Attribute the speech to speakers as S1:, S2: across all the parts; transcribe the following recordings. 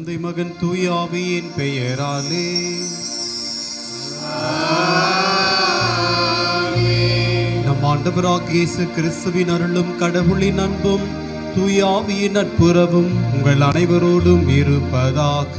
S1: தந்தை மகன் தூயாவியின் பெயராலே நம் ஆண்டவராகிய இயேசு கிறிஸ்துவின் அருளும் கடவுளின் அன்பும் தூயாவியின் நட்புறவும் உங்கள் அனைவரோடும் இருப்பதாக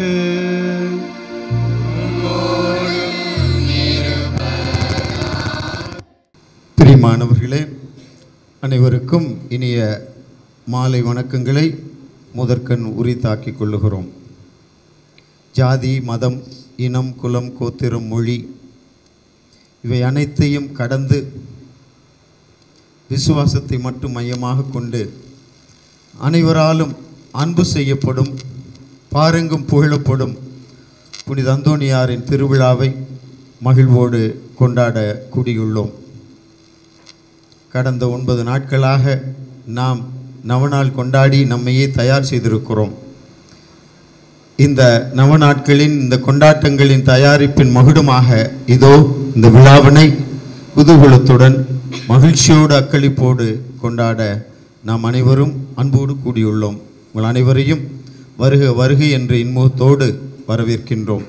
S2: பிரியமானவர்களே அனைவருக்கும் இனிய மாலை வணக்கங்களை முதற்கண் உரித்தாக்கிக் கொள்ளுகிறோம் ஜாதி மதம் இனம் குலம் கோத்திரம் மொழி இவை அனைத்தையும் கடந்து விசுவாசத்தை மட்டும் மையமாக கொண்டு அனைவராலும் அன்பு செய்யப்படும் பாரெங்கும் புகழப்படும் புனித அந்தோணியாரின் திருவிழாவை மகிழ்வோடு கொண்டாட கூடியுள்ளோம் கடந்த ஒன்பது நாட்களாக நாம் நவநாள் கொண்டாடி நம்மையே தயார் செய்திருக்கிறோம் இந்த நவநாட்களின் இந்த கொண்டாட்டங்களின் தயாரிப்பின் மகுடமாக இதோ இந்த விழாவினை குதூகலத்துடன் மகிழ்ச்சியோடு அக்களிப்போடு கொண்டாட நாம் அனைவரும் அன்போடு கூடியுள்ளோம் உங்கள் அனைவரையும் வருக வருக என்ற இன்முகத்தோடு வரவேற்கின்றோம்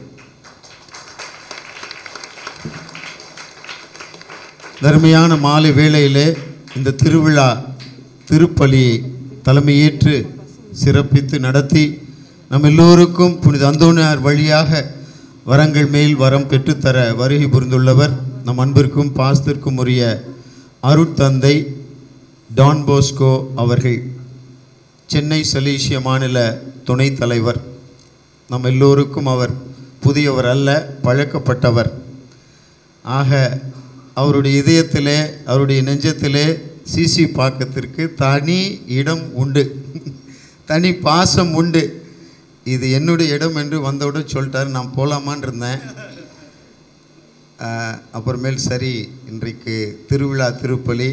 S2: தர்மையான மாலை வேளையிலே இந்த திருவிழா திருப்பலியை தலைமையேற்று சிறப்பித்து நடத்தி நம் எல்லோருக்கும் புனித அந்தோணியார் வழியாக வரங்கள் மேல் வரம் பெற்றுத்தர வருகை புரிந்துள்ளவர் நம் அன்பிற்கும் பாசத்திற்கும் உரிய அருட்தந்தை டான் போஸ்கோ அவர்கள் சென்னை சலீசிய மாநில துணைத் தலைவர் நம் எல்லோருக்கும் அவர் புதியவர் அல்ல பழக்கப்பட்டவர் ஆக அவருடைய இதயத்திலே அவருடைய நெஞ்சத்திலே சிசி பாக்கத்திற்கு தனி இடம் உண்டு தனி பாசம் உண்டு இது என்னுடைய இடம் என்று வந்தவுடன் சொல்லிட்டார் நான் போகலாமான் இருந்தேன் ஆஹ், அப்புறமேல் சரி இன்றைக்கு திருவிழா திருப்பலி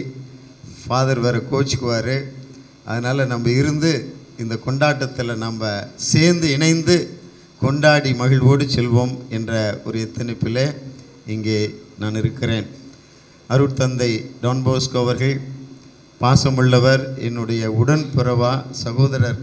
S2: ஃபாதர் வேறு கோச்சுக்குவார் அதனால் நம்ம இருந்து இந்த கொண்டாட்டத்தில் நம்ம சேர்ந்து இணைந்து கொண்டாடி மகிழ்வோடு செல்வோம் என்ற ஒரு எத்தனிப்பிலே இங்கே நான் இருக்கிறேன் அருட்தந்தை டான் போஸ்கோ அவர்கள் பாசமுள்ளவர் என்னுடைய உடன்பிறவா சகோதரர்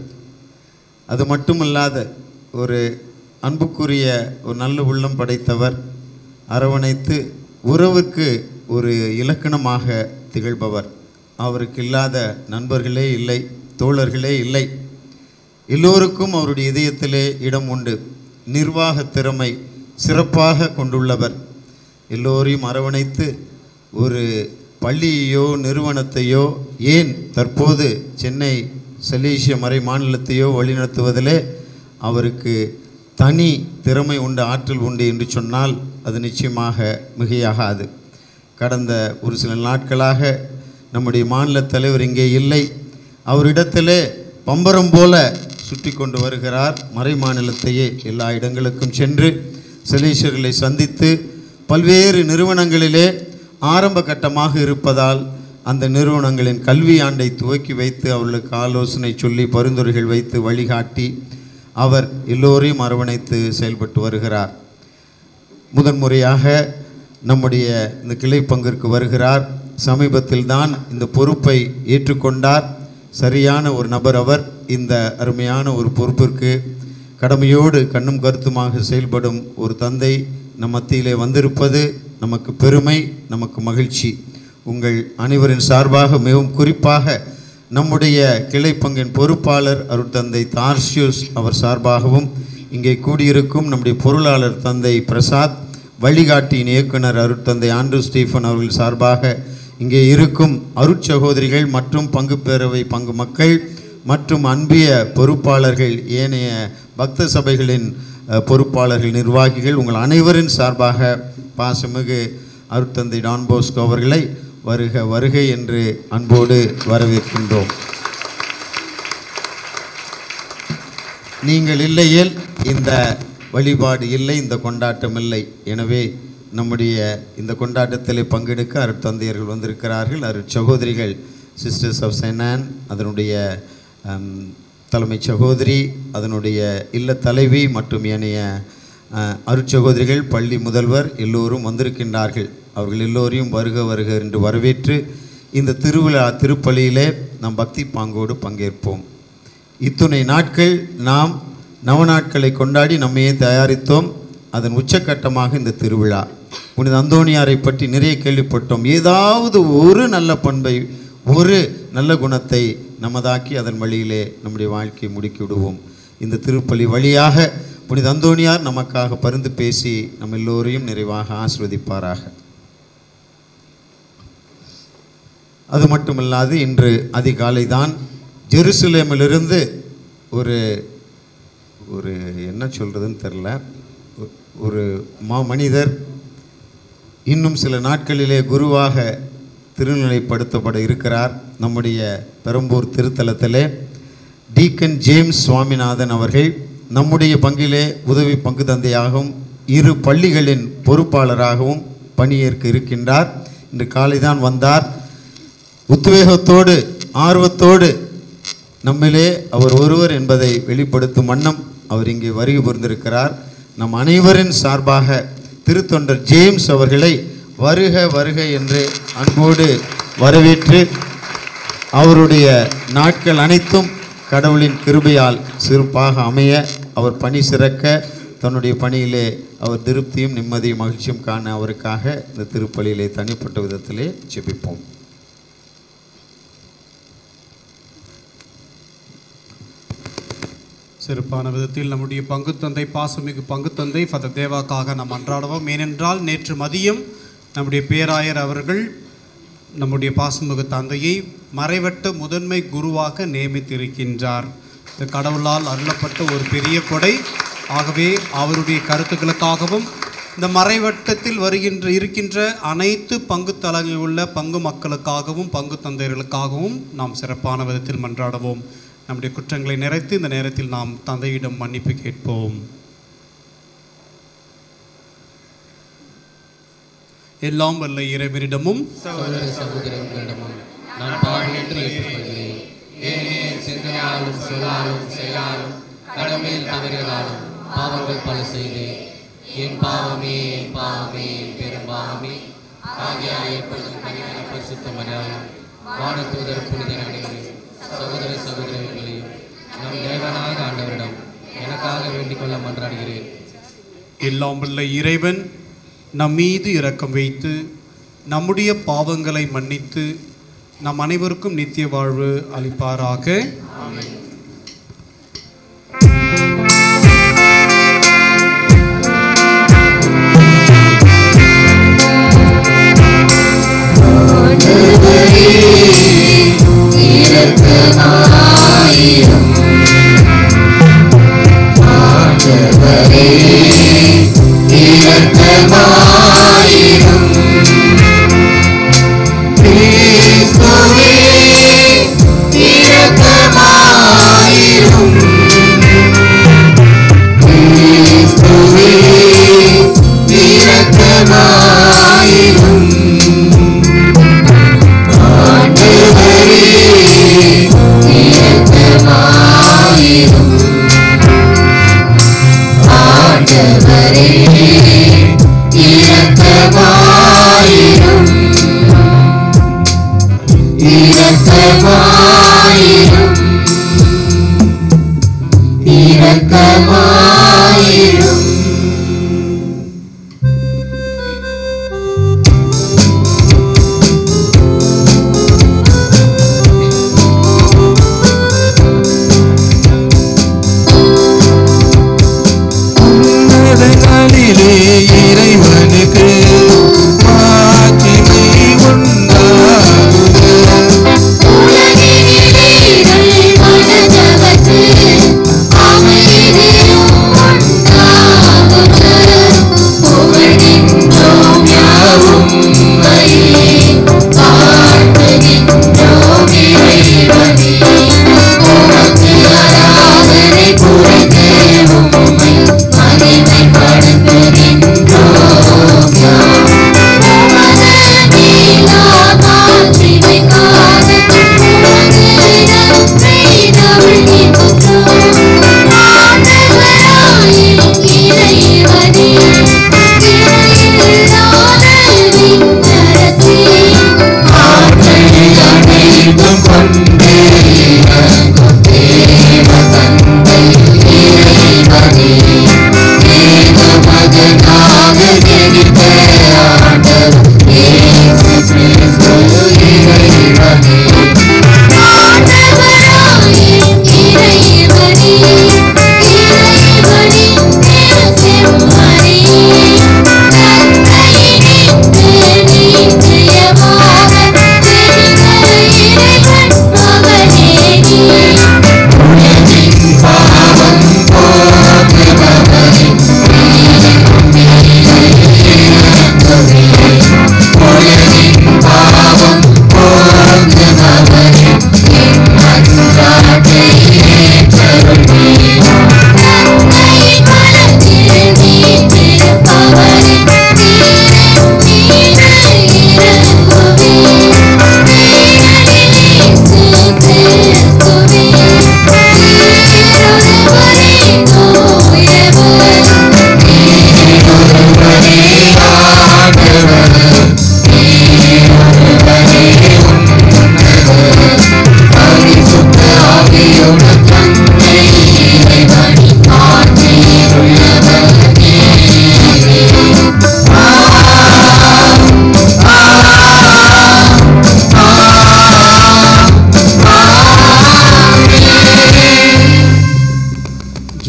S2: அது மட்டுமல்லாத ஒரு அன்புக்குரிய ஒரு நல்ல உள்ளம் படைத்தவர் அரவணைத்து உறவுக்கு ஒரு இலக்கணமாக திகழ்பவர் அவருக்கு இல்லாத நண்பர்களே இல்லை தோழர்களே இல்லை எல்லோருக்கும் அவருடைய இதயத்திலே இடம் உண்டு நிர்வாக திறமை சிறப்பாக கொண்டுள்ளவர் எல்லோரையும் அரவணைத்து ஒரு பள்ளியையோ நிறுவனத்தையோ ஏன் தற்போது சென்னை சலீசிய மறை மாநிலத்தையோ வழிநடத்துவதிலே அவருக்கு தனி திறமை உண்டு ஆற்றல் உண்டு என்று சொன்னால் அது நிச்சயமாக மிகையாகாது கடந்த ஒரு சில நாட்களாக நம்முடைய மாநில தலைவர் இங்கே இல்லை அவரிடத்திலே பம்பரம் போல சுற்றி கொண்டு வருகிறார் மறை மாநிலத்தையே எல்லா இடங்களுக்கும் சென்று செலீஷர்களை சந்தித்து பல்வேறு நிறுவனங்களிலே ஆரம்ப கட்டமாக இருப்பதால் அந்த நிறுவனங்களின் கல்வி ஆண்டை துவக்கி வைத்து அவர்களுக்கு ஆலோசனை சொல்லி பரிந்துரைகள் வைத்து வழிகாட்டி அவர் எல்லோரையும் அரவணைத்து செயல்பட்டு வருகிறார் முதன்முறையாக நம்முடைய இந்த கிளை பங்கிற்கு வருகிறார் சமீபத்தில் தான் இந்த பொறுப்பை ஏற்றுக்கொண்டார் சரியான ஒரு நபர் அவர் இந்த அருமையான ஒரு பொறுப்பிற்கு கடமையோடு கண்ணும் கருத்துமாக செயல்படும் ஒரு தந்தை நம் மத்தியிலே வந்திருப்பது நமக்கு பெருமை நமக்கு மகிழ்ச்சி உங்கள் அனைவரின் சார்பாக மிகவும் குறிப்பாக நம்முடைய கிளை பங்கின் பொறுப்பாளர் அருட்தந்தை தார்சியூஸ் அவர் சார்பாகவும் இங்கே கூடியிருக்கும் நம்முடைய பொருளாளர் தந்தை பிரசாத் வழிகாட்டியின் இயக்குனர் அருட்தந்தை ஆண்ட்ரூ ஸ்டீஃபன் அவர்கள் சார்பாக இங்கே இருக்கும் அருட்சகோதரிகள் மற்றும் பங்கு பேரவை பங்கு மக்கள் மற்றும் அன்பிய பொறுப்பாளர்கள் ஏனைய பக்த சபைகளின் அஹ், பொறுப்பாளர்கள் நிர்வாகிகள் உங்கள் அனைவரின் சார்பாக பாசமிகு அருட்தந்தை டான் போஸ்கோ அவர்களை வருக வருக என்று அன்போடு வரவேற்கின்றோம் நீங்கள் இல்லையேல் இந்த வழிபாடு இல்லை இந்த கொண்டாட்டம் இல்லை எனவே நம்முடைய இந்த கொண்டாட்டத்தில் பங்கெடுக்க அருட்தந்தையர்கள் வந்திருக்கிறார்கள் அருட் சகோதரிகள் சிஸ்டர்ஸ் ஆஃப் செனான் அதனுடைய ஹம், தலைமைச் சகோதரி அதனுடைய இல்ல தலைவி மற்றும் ஏனைய அஹ், அருட்சகோதரிகள் பள்ளி முதல்வர் எல்லோரும் வந்திருக்கின்றார்கள் அவர்கள் எல்லோரையும் வருக வருக என்று வரவேற்று இந்த திருவிழா திருப்பலியிலே நாம் பக்தி பாங்கோடு பங்கேற்போம் இத்துணை நாட்கள் நாம் நவநாட்களை கொண்டாடி நம்மையே தயாரித்தோம் அதன் உச்சக்கட்டமாக இந்த திருவிழா புனித அந்தோணியாரை பற்றி நிறைய கேள்விப்பட்டோம் ஏதாவது ஒரு நல்ல பண்பை ஒரு நல்ல குணத்தை நமதாக்கி அதன் வழியிலே நம்முடைய வாழ்க்கையை முடுக்கி விடுவோம் இந்த திருப்பலி வழியாக புனித அந்தோணியார் நமக்காக பரிந்து பேசி நம்ம எல்லோரையும் நிறைவாக ஆசிர்வதிப்பாராக அது மட்டுமல்லாது இன்று அதிகாலை தான் ஜெருசலேமிலிருந்து ஒரு ஒரு என்ன சொல்கிறதுன்னு தெரில ஒரு மா மனிதர் இன்னும் சில நாட்களிலே குருவாக திருநிலைப்படுத்தப்பட இருக்கிறார் நம்முடைய பெரம்பூர் திருத்தலத்திலே டீக்கன் ஜேம்ஸ் சுவாமிநாதன் அவர்கள் நம்முடைய பங்கிலே உதவி பங்கு தந்தையாகவும் இரு பள்ளிகளின் பொறுப்பாளராகவும் பணியேற்க இருக்கின்றார் இன்று காலை தான் வந்தார் உத்வேகத்தோடு ஆர்வத்தோடு நம்மிலே அவர் ஒருவர் என்பதை வெளிப்படுத்தும் வண்ணம் அவர் இங்கே வருகை புரிந்திருக்கிறார் நம் அனைவரின் சார்பாக திருத்தொண்டர் ஜேம்ஸ் அவர்களை வருக வருக என்று அன்போடு வரவேற்று அவருடைய நாட்கள் அனைத்தும் கடவுளின் கிருபையால் சிறப்பாக அமைய அவர் பணி சிறக்க தன்னுடைய பணியிலே அவர் திருப்தியும் நிம்மதியும் மகிழ்ச்சியும் காண அவருக்காக இந்த திருப்பலியிலே தனிப்பட்ட விதத்திலே ஜெபிப்போம்
S1: சிறப்பான விதத்தில் நம்முடைய பங்குத்தந்தை பாசமிகு பங்குத்தந்தை ஃபத தேவாக்காக நாம் அன்றாடுவோம் ஏனென்றால் நேற்று மதியம் நம்முடைய பேராயர் அவர்கள் நம்முடைய பாசமிகு தந்தையை மறைவட்ட முதன்மை குருவாக நியமித்திருக்கின்றார் இந்த கடவுளால் அருளப்பட்ட ஒரு பெரிய கொடை ஆகவே அவருடைய கருத்துக்களுக்காகவும் இந்த மறைவட்டத்தில் வருகின்ற இருக்கின்ற அனைத்து பங்கு தளங்களில் உள்ள பங்கு மக்களுக்காகவும் பங்கு தந்தையர்களுக்காகவும் நாம் சிறப்பான விதத்தில் மன்றாடுவோம் நம்முடைய குற்றங்களை நிறைத்து இந்த நேரத்தில் நாம் தந்தையிடம் மன்னிப்பு கேட்போம் எல்லாம் வல்ல இறைவனிடமும்
S3: சகோதர சகோதரர்களிடமும் நான் பாடுகின்ற ஏற்றுக்கொள்கிறேன் ஏனெனில் சிந்தனையாலும் சொல்லாலும் செயலாலும் கடமையில் தவறியதாலும் பாவங்கள் பல செய்தேன் என் பாவமே என் பாவமே என் பெரும் பாவமே ஆகியால் எப்பொழுதும் கனியான பரிசுத்த மரியாதையும் வானத்தூதர் புனிதர் அனைவரையும் சகோதர சகோதரர்களையும் நம் தேவனாக ஆண்டவரிடம் எனக்காக வேண்டிக் கொள்ள மன்றாடுகிறேன்
S1: எல்லாம் வல்ல இறைவன் நம் மீது இரக்கம் வைத்து நம்முடைய பாவங்களை மன்னித்து நம் அனைவருக்கும் நித்திய வாழ்வு அளிப்பாராக
S4: உன்னதங்களிலே இறைவனுக்கு மாட்சிமை உண்டாகுக.
S3: அனைத்தும் கொண்டே தேவ தந்தை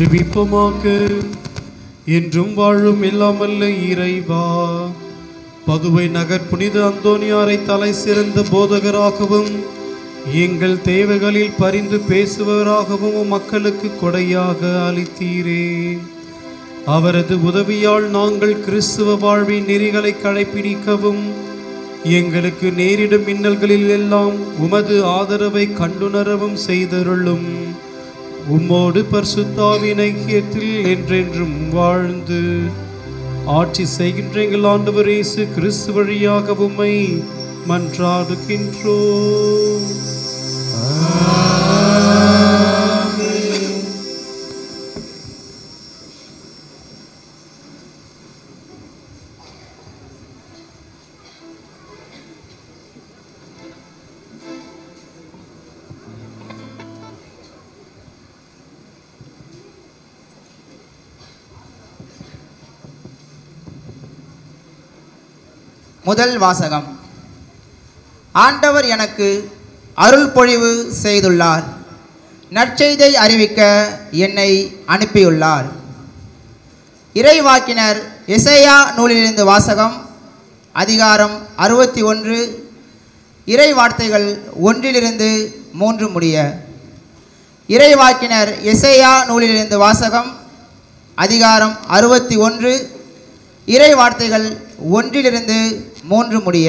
S1: ஜெபிப்போமாக என்றும் வாழும் இல்லாமல்ல இறைவா பதுவை நகர் புனித அந்தோனியாரை தலை சிறந்த போதகராகவும் எங்கள் தேவைகளில் பரிந்து பேசுபவராகவும் மக்களுக்கு கொடையாக அளித்தீரே அவரது உதவியால் நாங்கள் கிறிஸ்துவ வாழ்வின் நெறிகளை கடைபிடிக்கவும் எங்களுக்கு நேரிடும் மின்னல்களில் எல்லாம் உமது ஆதரவை கண்டுணரவும் செய்தருளும் உம்மோடு பரிசுத்தாவின் ஐக்கியத்தில் என்றென்றும் வாழ்ந்து ஆட்சி செய்கின்ற எங்கள் ஆண்டவர் இயேசு கிறிஸ்து வழியாக உம்மை மன்றாடுகின்றோம்
S5: முதல் வாசகம் ஆண்டவர் எனக்கு அருள் பொழிவு செய்துள்ளார் நற்செய்தை அறிவிக்க என்னை அனுப்பியுள்ளார் இறைவாக்கினர் எசேயா நூலிலிருந்து வாசகம் அதிகாரம் அறுபத்தி ஒன்று இறை வார்த்தைகள் ஒன்றிலிருந்து மூன்று முடிய இறைவாக்கினர் எசேயா நூலிலிருந்து வாசகம் அதிகாரம் அறுபத்தி ஒன்று இறை வார்த்தைகள் ஒன்றிலிருந்து மூன்று முடிய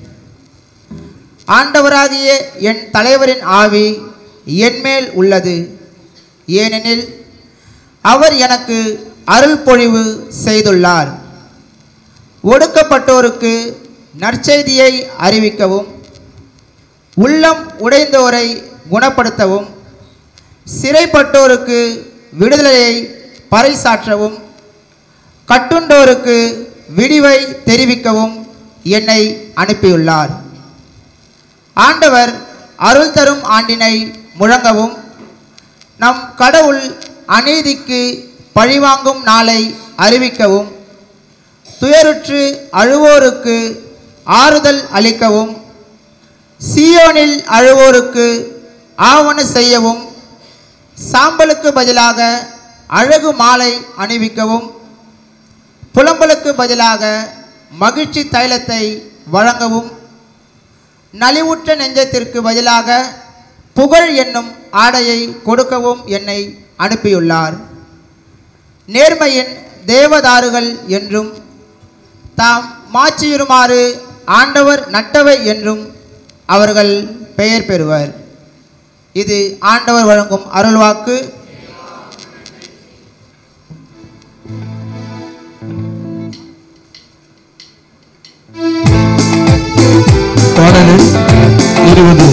S5: ஆண்டவராகிய என் தலைவரின் ஆவி என்மேல் உள்ளது ஏனெனில் அவர் எனக்கு அருள் பொழிவு செய்துள்ளார் ஒடுக்கப்பட்டோருக்கு நற்செய்தியை அறிவிக்கவும் உள்ளம் உடைந்தோரை குணப்படுத்தவும் சிறைப்பட்டோருக்கு விடுதலையை பறைசாற்றவும் கட்டுண்டோருக்கு விடிவை தெரிவிக்கவும் என்னை அனுப்பியுள்ளார் ஆண்டவர் அருள் தரும் ஆண்டினை முழங்கவும் நம் கடவுள் அநீதிக்கு பழிவாங்கும் நாளை அறிவிக்கவும் துயருற்று அழுவோருக்கு ஆறுதல் அளிக்கவும் சீயோனில் அழுவோருக்கு ஆவண செய்யவும் சாம்பலுக்கு பதிலாக அழகு மாலை அணிவிக்கவும் புலம்பலுக்கு பதிலாக மகிழ்ச்சி தைலத்தை வழங்கவும் நலிவுற்ற நெஞ்சத்திற்கு பதிலாக புகழ் என்னும் ஆடையை கொடுக்கவும் என்னை அனுப்பியுள்ளார் நேர்மையின் தேவதாருகள் என்றும் தாம் மாற்றியுறுமாறு ஆண்டவர் நட்டவை என்றும் அவர்கள் பெயர் பெறுவர் இது ஆண்டவர் வழங்கும் அருள்வாக்கு
S4: பாடல் எண் இருபது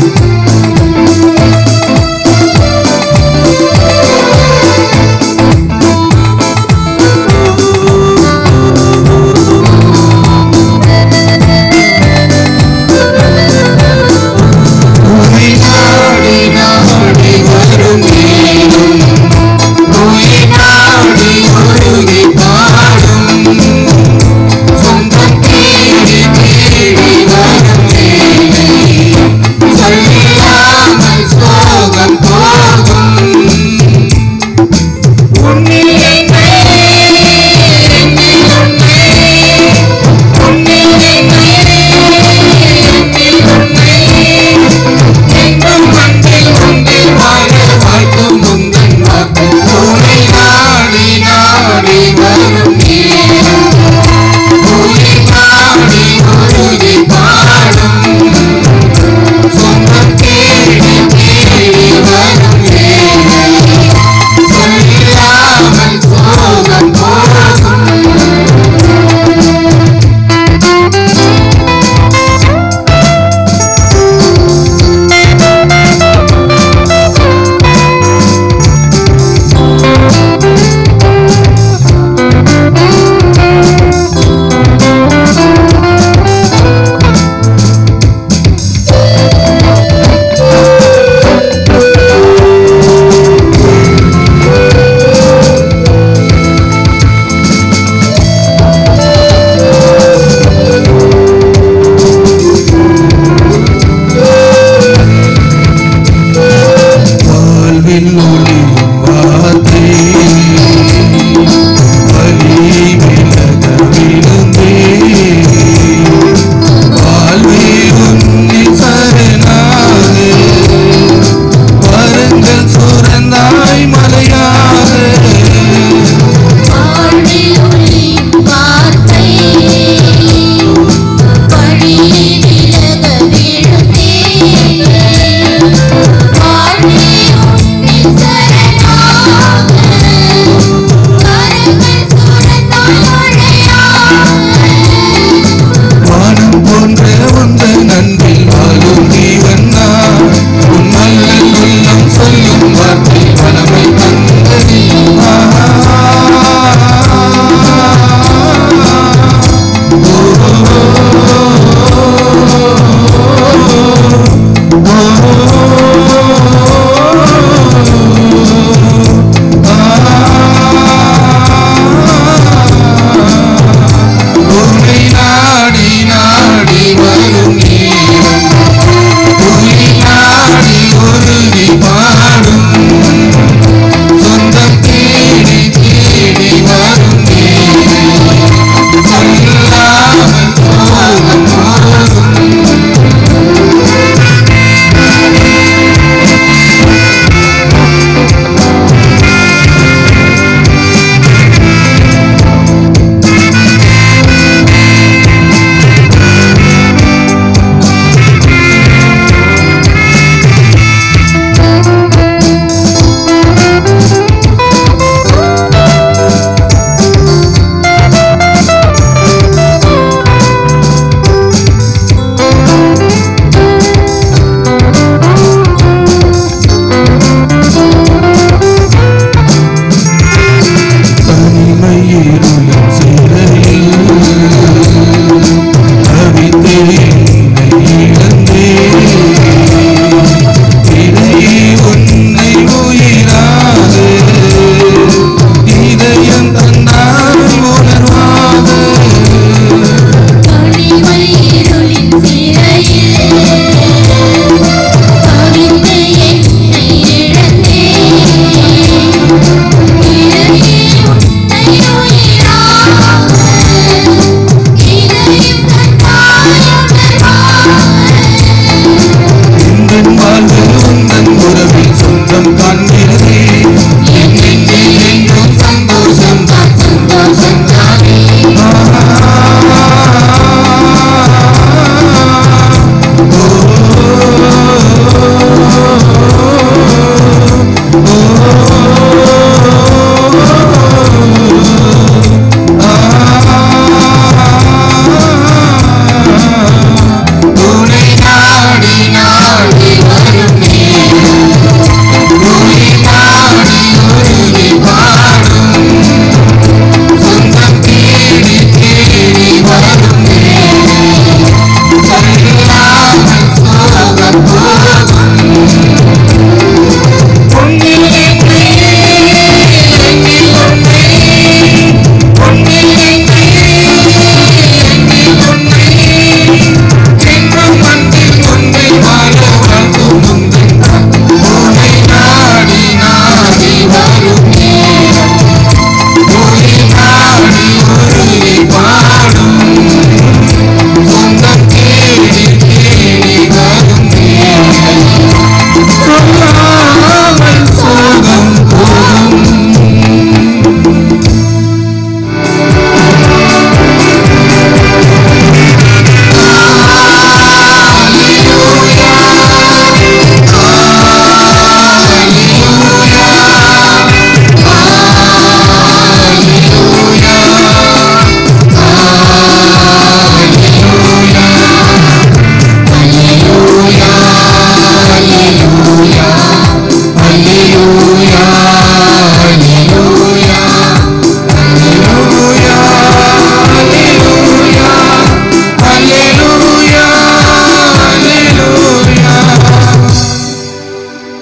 S6: உம்மை நாடி நாடி வரும் நேரம், உம்மை நாடி உருகி பாடும். சொந்தம் தேடி தேடி வரும் வேளை, சொல்லி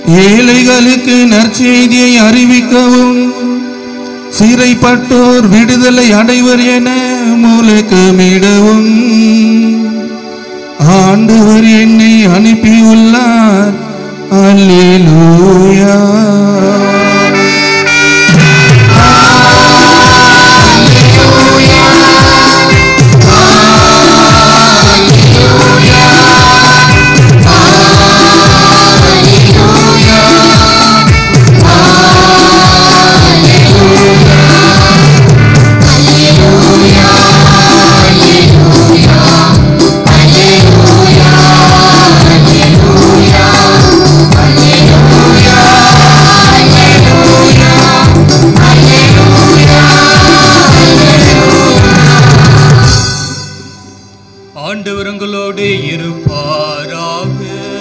S4: ஏழைகளுக்கு நற்செய்தியை அறிவிக்கவும் சிறைப்பட்டோர் விடுதலை அடைவர் என முழக்கமிடவும் ஆண்டவர் என்னை அனுப்பியுள்ளார் அல்லேலூயா
S7: ஆண்டவர் உங்களோடு இருப்பாராக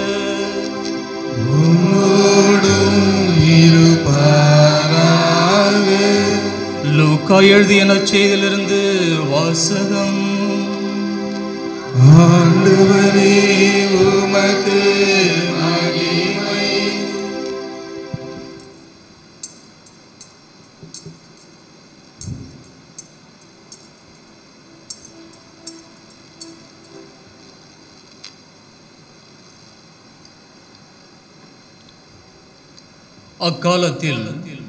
S7: லூக்கா எழுதிய நற்செய்தியிலிருந்து வாசகம்
S4: ஆண்டவரே உமக்கு மகிமை
S7: அக்காலத்தில்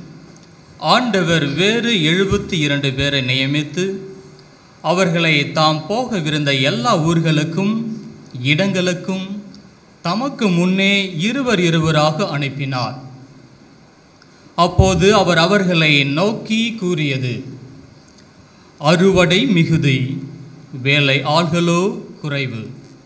S7: ஆண்டவர் வேறு எழுபத்தி இரண்டு பேரை நியமித்து அவர்களை தாம் போகவிருந்த எல்லா ஊர்களுக்கும் இடங்களுக்கும் தமக்கு முன்னே இருவர் இருவராக அனுப்பினார் அப்போது அவர் அவர்களை நோக்கி கூறியது அறுவடை மிகுதி வேலை ஆள்களோ குறைவு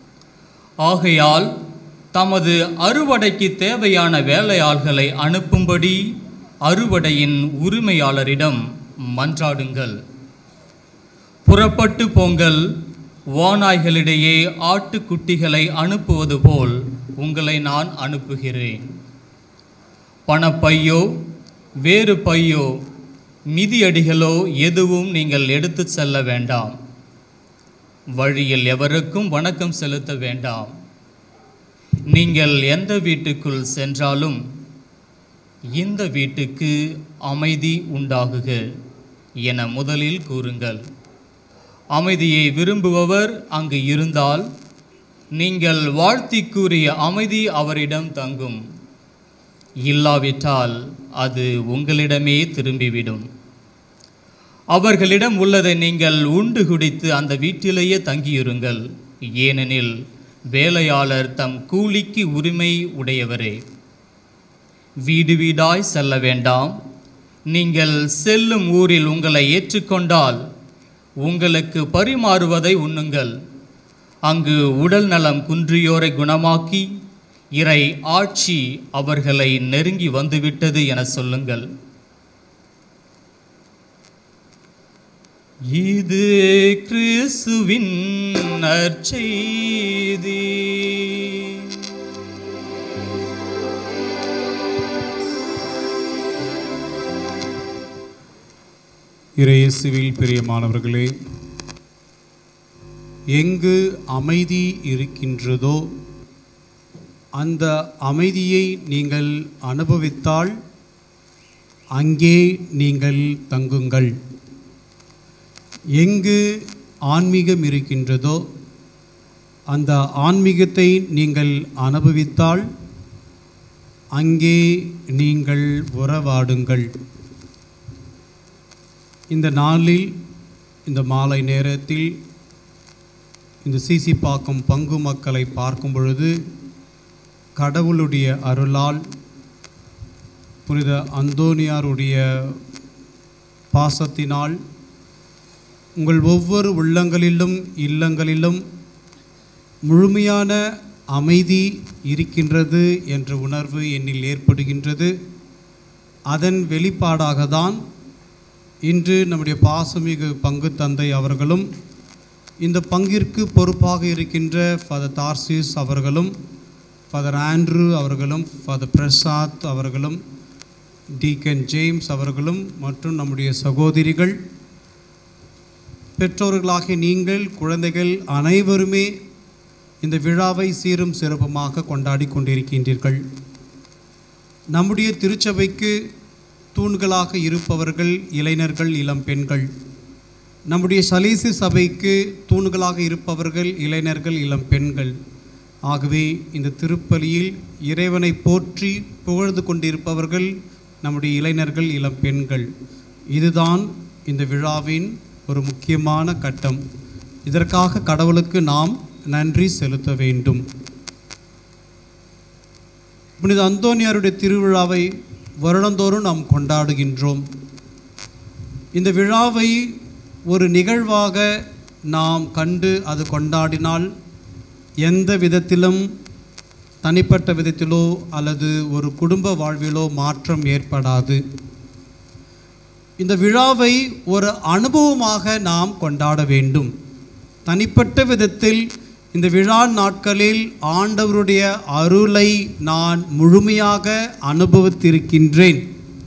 S7: ஆகையால் தமது அறுவடைக்கு தேவையான வேலையாள்களை அனுப்பும்படி அறுவடையின் உரிமையாளரிடம் மன்றாடுங்கள் புறப்பட்டு போங்கள் ஓநாய்களிடையே ஆட்டுக்குட்டிகளை அனுப்புவது போல் உங்களை நான் அனுப்புகிறேன் பணப்பையோ வேறு பையோ மிதியடிகளோ எதுவும் நீங்கள் எடுத்துச் செல்ல வேண்டாம் வழியில் எவருக்கும் வணக்கம் செலுத்த வேண்டாம் நீங்கள் எந்த வீட்டுக்குள் சென்றாலும் இந்த வீட்டுக்கு அமைதி உண்டாகுக என முதலில் கூறுங்கள் அமைதியை விரும்புபவர் அங்கு இருந்தால் நீங்கள் வாழ்த்தி கூறிய அமைதி அவரிடம் தங்கும் இல்லாவிட்டால் அது உங்களிடமே திரும்பிவிடும் அவர்களிடம் உள்ளதை நீங்கள் உண்டு குடித்து அந்த வீட்டிலேயே தங்கியிருங்கள் ஏனெனில் வேலையாளர் தம் கூலிக்கு உரிமை உடையவரே வீடு வீடாய் செல்ல வேண்டாம் நீங்கள் செல்லும் ஊரில் உங்களை ஏற்றுக்கொண்டால் உங்களுக்கு பரிமாறுவதை உண்ணுங்கள் அங்கு உடல் நலம் குன்றியோரை குணமாக்கி இறை ஆட்சி அவர்களை நெருங்கி வந்துவிட்டது என சொல்லுங்கள் இது கிறிஸ்துவின் நற்செய்தி
S1: இறையேசுவில் பிரியமானவர்களே எங்கு அமைதி இருக்கின்றதோ அந்த அமைதியை நீங்கள் அனுபவித்தால் அங்கே நீங்கள் தங்குங்கள் எங்கு ஆன்மீகம் இருக்கின்றதோ அந்த ஆன்மீகத்தை நீங்கள் அனுபவித்தால் அங்கே நீங்கள் உறவாடுங்கள் இந்த நாளில் இந்த மாலை நேரத்தில் இந்த சிசி பாக்கம் பங்கு மக்களை பார்க்கும் பொழுது கடவுளுடைய அருளால் புனித அந்தோனியாருடைய பாசத்தினால் உங்கள் ஒவ்வொரு உள்ளங்களிலும் இல்லங்களிலும் முழுமையான அமைதி இருக்கின்றது என்ற உணர்வு என்னில் ஏற்படுகின்றது அதன் வெளிப்பாடாக தான் இன்று நம்முடைய பாசமிகு பங்கு தந்தை அவர்களும் இந்த பங்கிற்கு பொறுப்பாக இருக்கின்ற ஃபாதர் தார்சிஸ் அவர்களும் ஃபாதர் ஆண்ட்ரூ அவர்களும் ஃபாதர் பிரசாத் அவர்களும் டீக்கன் ஜேம்ஸ் அவர்களும் மற்றும் நம்முடைய சகோதரிகள் பெற்றோர்களாகிய நீங்கள் குழந்தைகள் அனைவருமே இந்த விழாவை சீரும் சிறப்புமாக கொண்டாடி கொண்டிருக்கின்றீர்கள் நம்முடைய திருச்சபைக்கு தூண்களாக இருப்பவர்கள் இளைஞர்கள் இளம் பெண்கள் நம்முடைய சலீசு சபைக்கு தூண்களாக இருப்பவர்கள் இளைஞர்கள் இளம் பெண்கள் ஆகவே இந்த திருப்பலியில் இறைவனை போற்றி புகழ்ந்து கொண்டிருப்பவர்கள் நம்முடைய இளைஞர்கள் இளம் பெண்கள் இதுதான் இந்த விழாவின் ஒரு முக்கியமான கட்டம் இதற்காக கடவுளுக்கு நாம் நன்றி செலுத்த வேண்டும் புனித அந்தோனியாருடைய திருவிழாவை வருடந்தோறும் நாம் கொண்டாடுகின்றோம் இந்த விழாவை ஒரு நிகழ்வாக நாம் கண்டு அது கொண்டாடினால் எந்த விதத்திலும் தனிப்பட்ட விதத்திலோ அல்லது ஒரு குடும்ப வாழ்விலோ மாற்றம் ஏற்படாது இந்த விழாவை ஒரு அனுபவமாக நாம் கொண்டாட வேண்டும் தனிப்பட்ட விதத்தில் இந்த விழா நாட்களில் ஆண்டவருடைய அருளை நான் முழுமையாக அனுபவித்திருக்கின்றேன்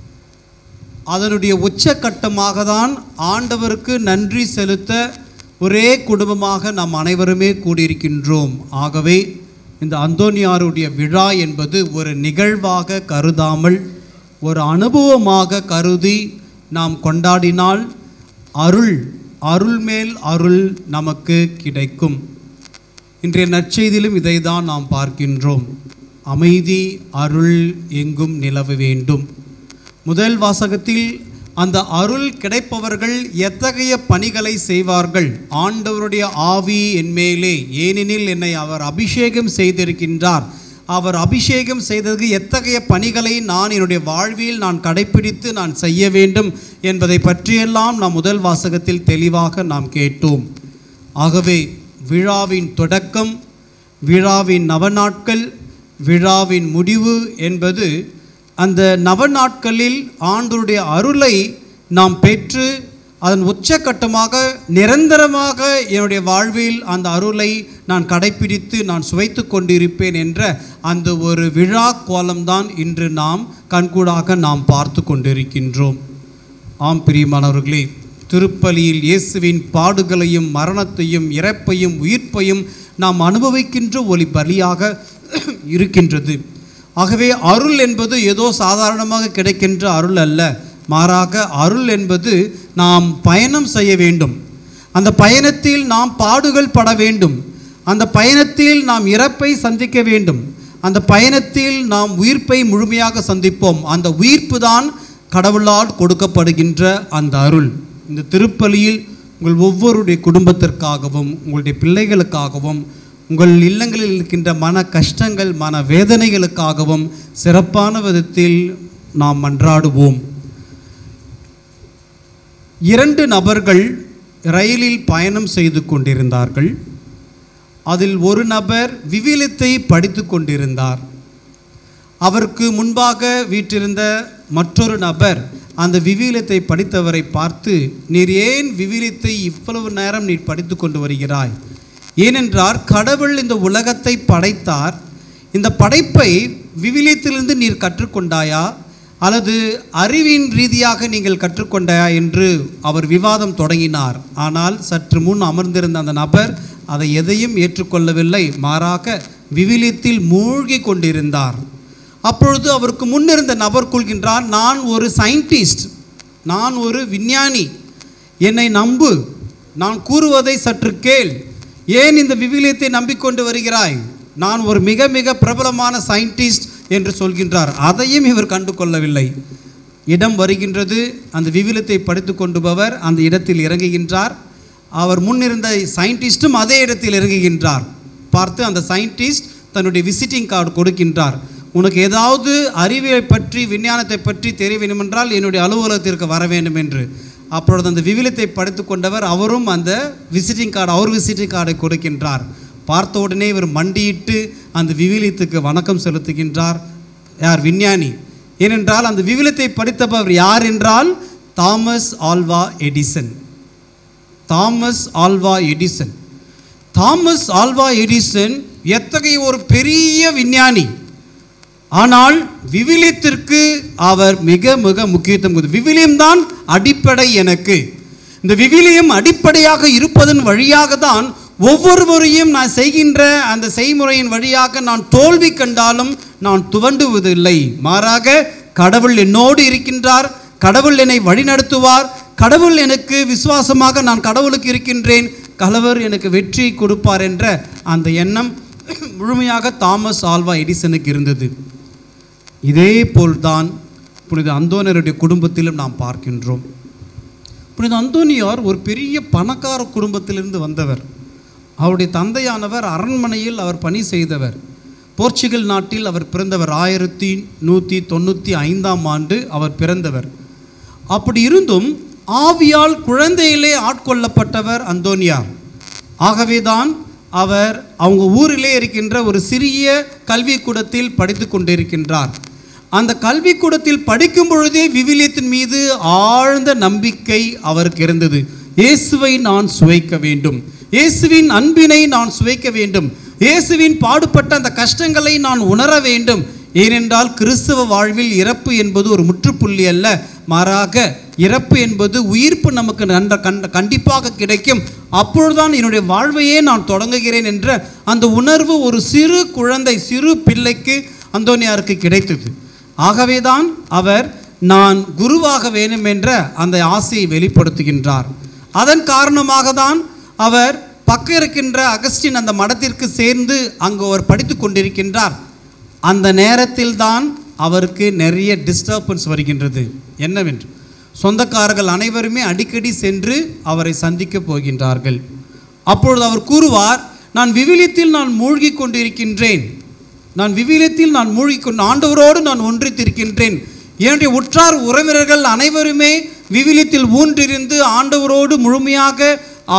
S1: அதனுடைய உச்சக்கட்டமாக தான் ஆண்டவருக்கு நன்றி செலுத்த ஒரே குடும்பமாக நாம் அனைவருமே கூடியிருக்கின்றோம் ஆகவே இந்த அந்தோனியாருடைய விழா என்பது ஒரு நிகழ்வாக கருதாமல் ஒரு அனுபவமாக கருதி நாம் கொண்டாடினால் அருள் அருள் மேல் அருள் நமக்கு கிடைக்கும் இன்றைய நற்செய்தியிலும் இதை தான் நாம் பார்க்கின்றோம் அமைதி அருள் எங்கும் நிலவ வேண்டும் முதல் வாசகத்தில் அந்த அருள் கிடைப்பவர்கள் எத்தகைய பணிகளை செய்வார்கள் ஆண்டவருடைய ஆவி என் மேலே ஏனெனில் என்னை அவர் அபிஷேகம் செய்திருக்கின்றார் அவர் அபிஷேகம் செய்ததற்கு எத்தகைய பணிகளை நான் என்னுடைய வாழ்வில் நான் கடைப்பிடித்து நான் செய்ய வேண்டும் என்பதை பற்றியெல்லாம் நாம் முதல் வாசகத்தில் தெளிவாக நாம் கேட்டோம் ஆகவே விழாவின் தொடக்கம் விழாவின் நவநாட்கள் விழாவின் முடிவு என்பது அந்த நவநாட்களில் ஆண்டவருடைய அருளை நாம் பெற்று அதன் உச்சக்கட்டமாக நிரந்தரமாக என்னுடைய வாழ்வில் அந்த அருளை நான் கடைப்பிடித்து நான் சுவைத்து கொண்டிருப்பேன் என்ற அந்த ஒரு விழா கோலம்தான் இன்று நாம் கண்கூடாக நாம் பார்த்து கொண்டிருக்கின்றோம் ஆம் பிரியமானவர்களே திருப்பலியில் இயேசுவின் பாடுகளையும் மரணத்தையும் இறப்பையும் உயிர்ப்பையும் நாம் அனுபவிக்கின்ற ஒளி பலியாக இருக்கின்றது ஆகவே அருள் என்பது ஏதோ சாதாரணமாக கிடைக்கின்ற அருள் அல்ல மாறாக அருள் என்பது நாம் பயணம் செய்ய வேண்டும் அந்த பயணத்தில் நாம் பாடுகள் பட வேண்டும் அந்த பயணத்தில் நாம் இறப்பை சந்திக்க வேண்டும் அந்த பயணத்தில் நாம் உயிர்ப்பை முழுமையாக சந்திப்போம் அந்த உயிர்ப்பு தான் கடவுளால் கொடுக்கப்படுகின்ற அந்த அருள் இந்த திருப்பலியில் உங்கள் ஒவ்வொருடைய குடும்பத்திற்காகவும் உங்களுடைய பிள்ளைகளுக்காகவும் உங்கள் இல்லங்களில் இருக்கின்ற மன கஷ்டங்கள் மன வேதனைகளுக்காகவும் சிறப்பான விதத்தில் நாம் மன்றாடுவோம் இரண்டு நபர்கள் ரயிலில் பயணம் செய்து கொண்டிருந்தார்கள் அதில் ஒரு நபர் விவிலியத்தை படித்து கொண்டிருந்தார் அவருக்கு முன்பாக வீற்றிருந்த மற்றொரு நபர் அந்த விவிலியத்தை படித்தவரை பார்த்து நீர் ஏன் விவிலியத்தை இவ்வளவு நேரம் நீர் படித்து கொண்டு வருகிறாய் ஏனென்றால் கடவுள் இந்த உலகத்தை படைத்தார் இந்த படைப்பை விவிலியத்திலிருந்து நீர் கற்றுக்கொண்டாயா அல்லது அறிவின் ரீதியாக நீங்கள் கற்றுக்கொண்டாயா என்று அவர் விவாதம் தொடங்கினார் ஆனால் சற்று முன் அமர்ந்திருந்த அந்த நபர் அதை எதையும் ஏற்றுக்கொள்ளவில்லை மாறாக விவிலியத்தில் மூழ்கி கொண்டிருந்தார் அப்பொழுது அவருக்கு முன்னிருந்த நபர் கொள்கின்றார் நான் ஒரு சயின்டிஸ்ட் நான் ஒரு விஞ்ஞானி என்னை நம்பு நான் கூறுவதை சற்று கேள் ஏன் இந்த விவிலியத்தை நம்பிக்கொண்டு வருகிறாய் நான் ஒரு மிக மிக பிரபலமான சயின்டிஸ்ட் என்று சொல்கின்றார் அதையும் இவர் கண்டு கொள்ளவில்லை இடம் வருகின்றது அந்த விவிலியத்தை படித்து கொண்டுபவர் அந்த இடத்தில் இறங்குகின்றார் அவர் முன்னிருந்த சயின்டிஸ்டும் அதே இடத்தில் இறங்குகின்றார் பார்த்து அந்த சயின்டிஸ்ட் தன்னுடைய விசிட்டிங் கார்டு கொடுக்கின்றார் உனக்கு ஏதாவது அறிவியலை பற்றி விஞ்ஞானத்தை பற்றி தெரிய வேண்டுமென்றால் என்னுடைய அலுவலகத்திற்கு வர வேண்டும் என்று அப்பொழுது அந்த விவிலியத்தை படித்து கொண்டவர் அவரும் அந்த விசிட்டிங் கார்டு அவர் விசிட்டிங் கார்டை கொடுக்கின்றார் பார்த்த உடனே இவர் மண்டியிட்டு அந்த விவிலியத்துக்கு வணக்கம் செலுத்துகின்றார் யார் விஞ்ஞானி ஏனென்றால் அந்த விவிலியத்தை படித்தவர் யார் என்றால் Thomas Alva Edison Thomas Alva Edison Thomas Alva Edison எத்தகைய ஒரு பெரிய விஞ்ஞானி ஆனால் விவிலியத்திற்கு அவர் மிக மிக முக்கியத்துவம் கொடுத்து விவிலியம் தான் அடிப்படை எனக்கு இந்த விவிலியம் அடிப்படையாக இருப்பதன் வழியாக தான் ஒவ்வொருவரையும் நான் செய்கின்ற அந்த செய்முறையின் வழியாக நான் தோல்வி கண்டாலும் நான் துவண்டுவதில்லை மாறாக கடவுள் என்னோடு இருக்கின்றார் கடவுள் என்னை வழிநடத்துவார் கடவுள் எனக்கு விசுவாசமாக நான் கடவுளுக்கு இருக்கின்றேன் கலவர் எனக்கு வெற்றி கொடுப்பார் என்ற அந்த எண்ணம் முழுமையாக தாமஸ் ஆல்வா எடிசனுக்கு இருந்தது இதே போல்தான் புனித அந்தோனியருடைய குடும்பத்திலும் நாம் பார்க்கின்றோம் புனித அந்தோனியார் ஒரு பெரிய பணக்கார குடும்பத்திலிருந்து வந்தவர் அவருடைய தந்தையானவர் அரண்மனையில் அவர் பணி செய்தவர் போர்ச்சுகல் நாட்டில் அவர் பிறந்தவர் ஆயிரத்தி நூற்றி தொண்ணூற்றி ஐந்தாம் ஆண்டு அவர் பிறந்தவர் அப்படி இருந்தும் ஆவியால் குழந்தையிலே ஆட்கொள்ளப்பட்டவர் அந்தோனியார் ஆகவேதான் அவர் அவங்க ஊரிலே இருக்கின்ற ஒரு சிறிய கல்விக்கூடத்தில் படித்து கொண்டிருக்கின்றார் அந்த கல்விக்கூடத்தில் படிக்கும் பொழுதே விவிலியத்தின் மீது ஆழ்ந்த நம்பிக்கை அவருக்கு இருந்தது இயேசுவை நான் சுவைக்க வேண்டும் இயேசுவின் அன்பினை நான் சுவைக்க வேண்டும் இயேசுவின் பாடுபட்ட அந்த கஷ்டங்களை நான் உணர வேண்டும் ஏனென்றால் கிறிஸ்தவ வாழ்வில் இறப்பு என்பது ஒரு முற்றுப்புள்ளி அல்ல மாறாக இறப்பு என்பது உயிர்ப்பு நமக்கு நன்ற கண்ட கண்டிப்பாக கிடைக்கும் அப்பொழுதுதான் என்னுடைய வாழ்வையே நான் தொடங்குகிறேன் என்ற அந்த உணர்வு ஒரு சிறு குழந்தை சிறு பிள்ளைக்கு அந்தோனியாருக்கு கிடைத்தது ஆகவேதான் அவர் நான் குருவாக வேண்டும் என்ற அந்த ஆசையை வெளிப்படுத்துகின்றார் அதன் காரணமாக தான் அவர் பக்கம் இருக்கின்ற அகஸ்டின் அந்த மடத்திற்கு சேர்ந்து அங்கு அவர் படித்து கொண்டிருக்கின்றார் அந்த நேரத்தில் தான் அவருக்கு நிறைய டிஸ்டர்பன்ஸ் வருகின்றது என்னவென்று சொந்தக்காரர்கள் அனைவருமே அடிக்கடி சென்று அவரை சந்திக்க போகின்றார்கள் அப்பொழுது அவர் கூறுவார் நான் விவிலியத்தில் நான் மூழ்கி கொண்டிருக்கின்றேன் நான் விவிலியத்தில் நான் மூழ்கி கொண்டு ஆண்டவரோடு நான் ஒன்றித்திருக்கின்றேன் என்னுடைய உற்றார் உறவினர்கள் அனைவருமே விவிலியத்தில் ஊன்றிருந்து ஆண்டவரோடு முழுமையாக ஆ,